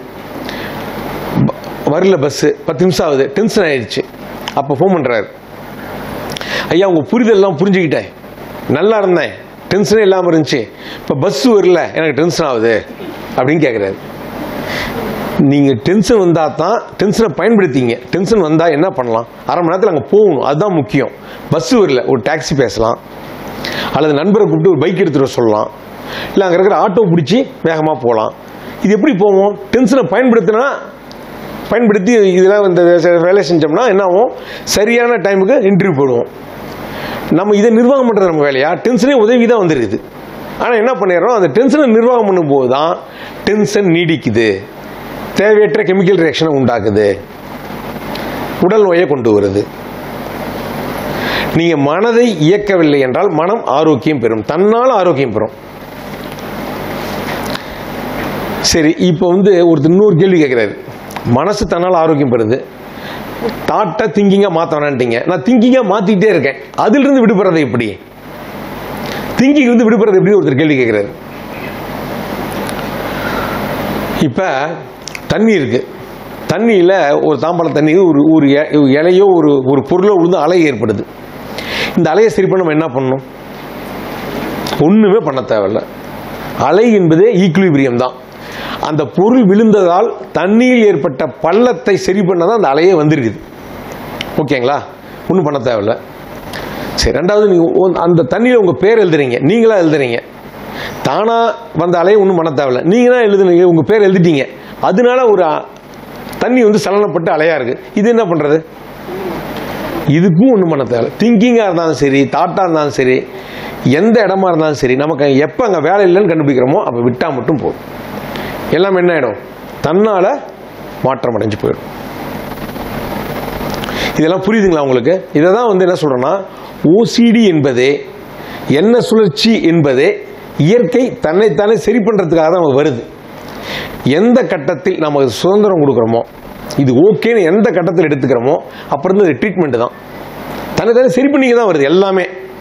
வரல பஸ்ஸு பத்து நிமிஷம் ஆகுது டென்ஷன் ஆயிடுச்சு அப்போ ஃபோன் பண்ணுறாரு ஐயா உங்கள் புரிதல்லாம் புரிஞ்சுக்கிட்டேன் நல்லா இருந்தேன் டென்ஷனே இல்லாமல் இருந்துச்சு இப்போ பஸ்ஸு வரல எனக்கு டென்ஷன் ஆகுது அப்படின்னு கேட்குறாரு நீங்கள் டென்ஷன் வந்தால் தான் டென்ஷனை பயன்படுத்திங்க டென்ஷன் வந்தால் என்ன பண்ணலாம் அரை மணி நேரத்தில் அங்கே போகணும் அதுதான் முக்கியம் பஸ்ஸு வரல ஒரு டாக்ஸி பேசலாம் அல்லது நண்பரை கூப்பிட்டு ஒரு பைக் எடுத்துகிட்டு வர சொல்லலாம் இல்லை அங்கே இருக்கிற ஆட்டோ பிடிச்சி வேகமாக போகலாம் இது எப்படி போவோம் டென்ஷனை பயன்படுத்தினா பயன்படுத்தி இதெல்லாம் இந்த வே- வேலை செஞ்சோம்னா என்ன ஆகும் சரியான டைமுக்கு இன்டர்வியூ போடுவோம் நம்ம இதை நிர்வாகம் பண்ணுறது நம்ம வேலையா டென்ஷனே உதவி தான் வந்துருக்குது ஆனால் என்ன பண்ணிடுறோம் அந்த டென்ஷனை நிர்வாகம் பண்ணும்போது தான் டென்ஷன் நீடிக்குது தேவையற்ற கெமிக்கல் ரியாக்ஷனை உண்டாக்குது உடல் நோயை கொண்டு வருது நீங்க மனதை இயக்கவில்லை என்றால் மனம் ஆரோக்கியம் பெறும் தன்னால் ஆரோக்கியம் பெறும் சரி இப்போ வந்து ஒருத்தர் இன்னொரு கேள்வி கேட்குறாரு மனசு தன்னால் ஆரோக்கியம் பெறுது தாட்டை திங்கிங்காக மாற்ற வேணான்ட்டீங்க நான் திங்கிங்காக மாற்றிக்கிட்டே இருக்கேன் அதிலிருந்து விடுபடுறது எப்படி திங்கிங் வந்து விடுபடுறது எப்படி ஒருத்தர் கேள்வி கேட்குறாரு இப்போ தண்ணி இருக்கு தண்ணியில் ஒரு தாம்பாள தண்ணி ஒரு ஒரு இ- இலையோ ஒரு ஒரு பொருளோ விழுந்து அலை ஏற்படுது இந்த அலையை சரி பண்ண நம்ம என்ன பண்ணணும் ஒன்றுமே பண்ண தேவையில்ல அலை என்பதே ஈக்குலிபிரியம் தான் அந்த பொருள் விழுந்ததால் தண்ணியில் ஏற்பட்ட பள்ளத்தை சரி பண்ண தான் அந்த அலையே வந்திருக்குது ஓகேங்களா ஒன்றும் பண்ண தேவையில்ல சரி ரெண்டாவது நீங்கள் அந்த தண்ணியில் உங்கள் பேர் எழுதுறீங்க நீங்களா எழுதுறீங்க தானாக வந்த அலையை ஒன்றும் பண்ண தேவையில்ல நீங்கள் தான் எழுதுனீங்க உங்கள் பேர் எழுதிட்டீங்க அதனால ஒரு அ- தண்ணி வந்து சலனப்பட்டு அலையாக இருக்குது இது என்ன பண்ணுறது இதுக்கும் ஒன்றும் பண்ண தேவை திங்கிங்காக இருந்தாலும் சரி தாட்டாக இருந்தாலும் சரி எந்த இடமா இருந்தாலும் சரி நமக்கு எப்போ அங்கே வேலை இல்லைன்னு கண்டுபிடிக்கிறோமோ அப்போ விட்டால் மட்டும் போதும் எல்லாமே என்ன ஆகிடும் தன்னால் மாற்றம் அடைஞ்சு போயிடும் இதெல்லாம் புரியுதுங்களா உங்களுக்கு இதை தான் வந்து என்ன சொல்கிறேன்னா ஓசிடி என்பதே என்ன சுழற்சி என்பதே இயற்கை தன்னைத்தானே சரி பண்ணுறதுக்காக தான் நமக்கு வருது எந்த கட்டத்தில் நமக்கு சுதந்திரம் கொடுக்குறோமோ இது ஓகேன்னு எந்த கட்டத்தில் எடுத்துக்கிறோமோ அப்புறம் இருந்து அது ட்ரீட்மெண்ட் தான் தன்னைத்தானே சரி பண்ணிக்க தான் வருது எல்லாமே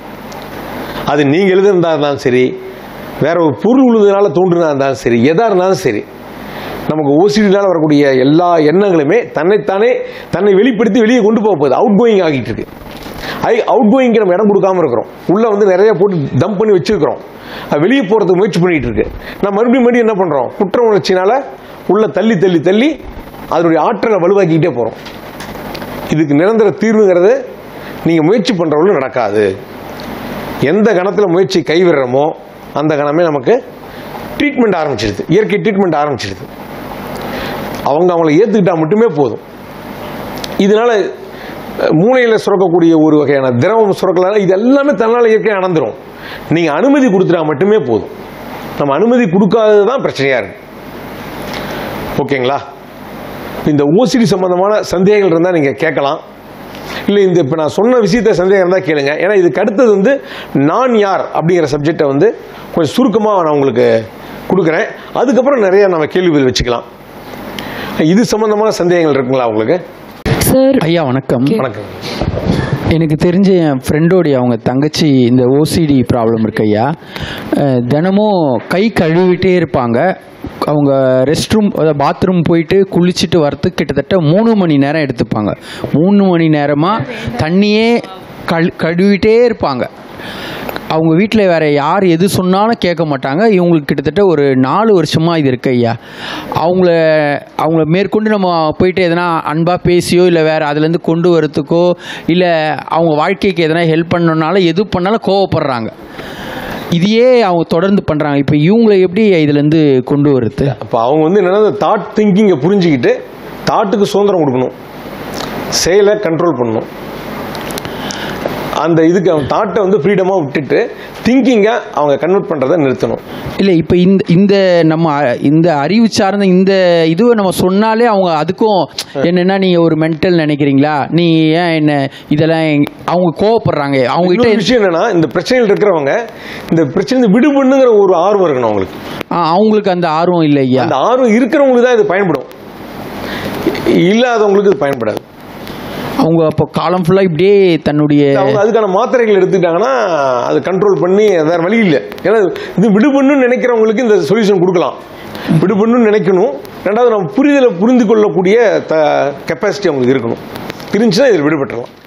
அது நீங்கள் எழுதுனதா இருந்தாலும் சரி வேற ஒரு பொருள் உழுதுனால தோன்றுனா இருந்தாலும் சரி எதாக இருந்தாலும் சரி நமக்கு ஓசிடினால வரக்கூடிய எல்லா எண்ணங்களுமே தன்னைத்தானே தன்னை வெளிப்படுத்தி வெளியே கொண்டு போக போகுது அவுட் கோயிங் ஆகிட்டு இருக்கு ஐ அவுட் கோயிங்க்கு நம்ம இடம் கொடுக்காம இருக்கிறோம் உள்ளே வந்து நிறைய போட்டு டம்ப் பண்ணி வச்சிருக்கிறோம் அது வெளியே போகிறதுக்கு முயற்சி பண்ணிட்டு இருக்கு நம்ம மறுபடியும் மறுபடியும் என்ன பண்ணுறோம் குற்ற உணர்ச்சினால உள்ள தள்ளி தள்ளி தள்ளி அதனுடைய ஆற்றலை வலுவாக்கிக்கிட்டே போகிறோம் இதுக்கு நிரந்தர தீர்வுங்கிறது நீங்கள் முயற்சி பண்ணுறவங்களும் நடக்காது எந்த கணத்தில் முயற்சி கைவிடுறோமோ அந்த கணமே நமக்கு ட்ரீட்மெண்ட் ஆரம்பிச்சிடுது இயற்கை ட்ரீட்மெண்ட் ஆரம்பிச்சிடுது அவங்க அவங்கள ஏற்றுக்கிட்டா மட்டுமே போதும் இதனால அஹ், மூளையில் சுரக்கக்கூடிய ஒரு வகையான திரவம் சுரக்கலாம் இது எல்லாமே தன்னால் இயற்கையாக நடந்துரும் நீங்கள் அனுமதி கொடுத்துட்டா மட்டுமே போதும் நம்ம அனுமதி கொடுக்காதது தான் பிரச்சனையாக இருக்கு ஓகேங்களா இந்த ஓசிடி சம்பந்தமான சந்தேகங்கள் இருந்தால் நீங்கள் கேட்கலாம் இல்லை இந்த இப்போ நான் சொன்ன விஷயத்த சந்தேகம் இருந்தால் கேளுங்க ஏன்னா இதுக்கு அடுத்தது வந்து நான் யார் அப்படிங்கிற சப்ஜெக்டை வந்து கொஞ்சம் சுருக்கமாக நான் உங்களுக்கு கொடுக்குறேன் அதுக்கப்புறம் நிறைய நம்ம கேள்விகள் வச்சுக்கலாம் இது சம்பந்தமான சந்தேகங்கள் இருக்குங்களா உங்களுக்கு சார் ஐயா வணக்கம் வணக்கம் எனக்கு தெரிஞ்ச என் ஃப்ரெண்டோடைய அவங்க தங்கச்சி இந்த ஓசிடி ப்ராப்ளம் இருக்கு ஐயா அஹ் தினமும் கை கழுவிட்டே இருப்பாங்க அவங்க ரெஸ்ட் ரூம் அதாவது பாத்ரூம் போயிட்டு குளிச்சுட்டு வரத்துக்கு கிட்டத்தட்ட மூணு மணி நேரம் எடுத்துப்பாங்க மூணு மணி நேரமாக தண்ணியே கழு கழுவிட்டே இருப்பாங்க அவங்க வீட்டில் வேற யார் எது சொன்னாலும் கேட்க மாட்டாங்க இவங்களுக்கு கிட்டத்தட்ட ஒரு நாலு வருஷமாக இது இருக்கு ஐயா அவங்கள அவங்கள மேற்கொண்டு நம்ம போயிட்டு எதனா அன்பாக பேசியோ இல்லை வேற அதுலேருந்து கொண்டு வரத்துக்கோ இல்லை அவங்க வாழ்க்கைக்கு எதனா ஹெல்ப் பண்ணணுனாலும் எது பண்ணாலும் கோவப்படுறாங்க இதையே அவங்க தொடர்ந்து பண்ணுறாங்க இப்போ இவங்களை எப்படி இதுலேருந்து கொண்டு வருது அப்போ அவங்க வந்து என்னன்னா தாட் திங்கிங்கை புரிஞ்சுக்கிட்டு தாட்டுக்கு சுதந்திரம் கொடுக்கணும் செயலை கண்ட்ரோல் பண்ணணும் அந்த இதுக்கு அவங்க தாட்டை வந்து ஃப்ரீடமாக விட்டுட்டு திங்கிங்கை அவங்க கன்வெர்ட் பண்ணுறதை நிறுத்தணும் இல்லை இப்போ இந்த இந்த நம்ம அ- இந்த அறிவு சார்ந்த இந்த இதுவை நம்ம சொன்னாலே அவங்க அதுக்கும் என்னென்னா நீங்கள் ஒரு மென்டல் நினைக்கிறீங்களா நீ ஏன் என்ன இதெல்லாம் எங்க- அவங்க கோவப்படுறாங்க அவங்க இன்னொரு கிட்ட விஷயம் என்னன்னா இந்த பிரச்சனையில் இருக்கிறவங்க இந்த பிரச்சனை விடுபண்ணுங்கிற ஒரு ஆர்வம் இருக்கணும் அவங்களுக்கு ஆ, அவங்களுக்கு அந்த ஆர்வம் இல்லை ஐயா அந்த ஆர்வம் இருக்கிறவங்களுக்கு தான் இது பயன்படும் இல்லாதவங்களுக்கு இது பயன்படாது அவங்க அப்போ காலம் ஃபுல்லாக இப்படியே தன்னுடைய அவங்க அதுக்கான மாத்திரைகள் எடுத்துக்கிட்டாங்கன்னா அது கண்ட்ரோல் பண்ணி வேற வழி இல்லை ஏன்னா இது விடுபண்ணுன்னு நினைக்கிறவங்களுக்கு இந்த சொல்யூஷன் கொடுக்கலாம் விடுபண்ணுன்னு நினைக்கணும் ரெண்டாவது நம்ம புரிதலை புரிந்து கொள்ளக்கூடிய த கெப்பாசிட்டி அவங்களுக்கு இருக்கணும் இருந்துச்சுன்னா இதில் விடுபட்டுறலாம்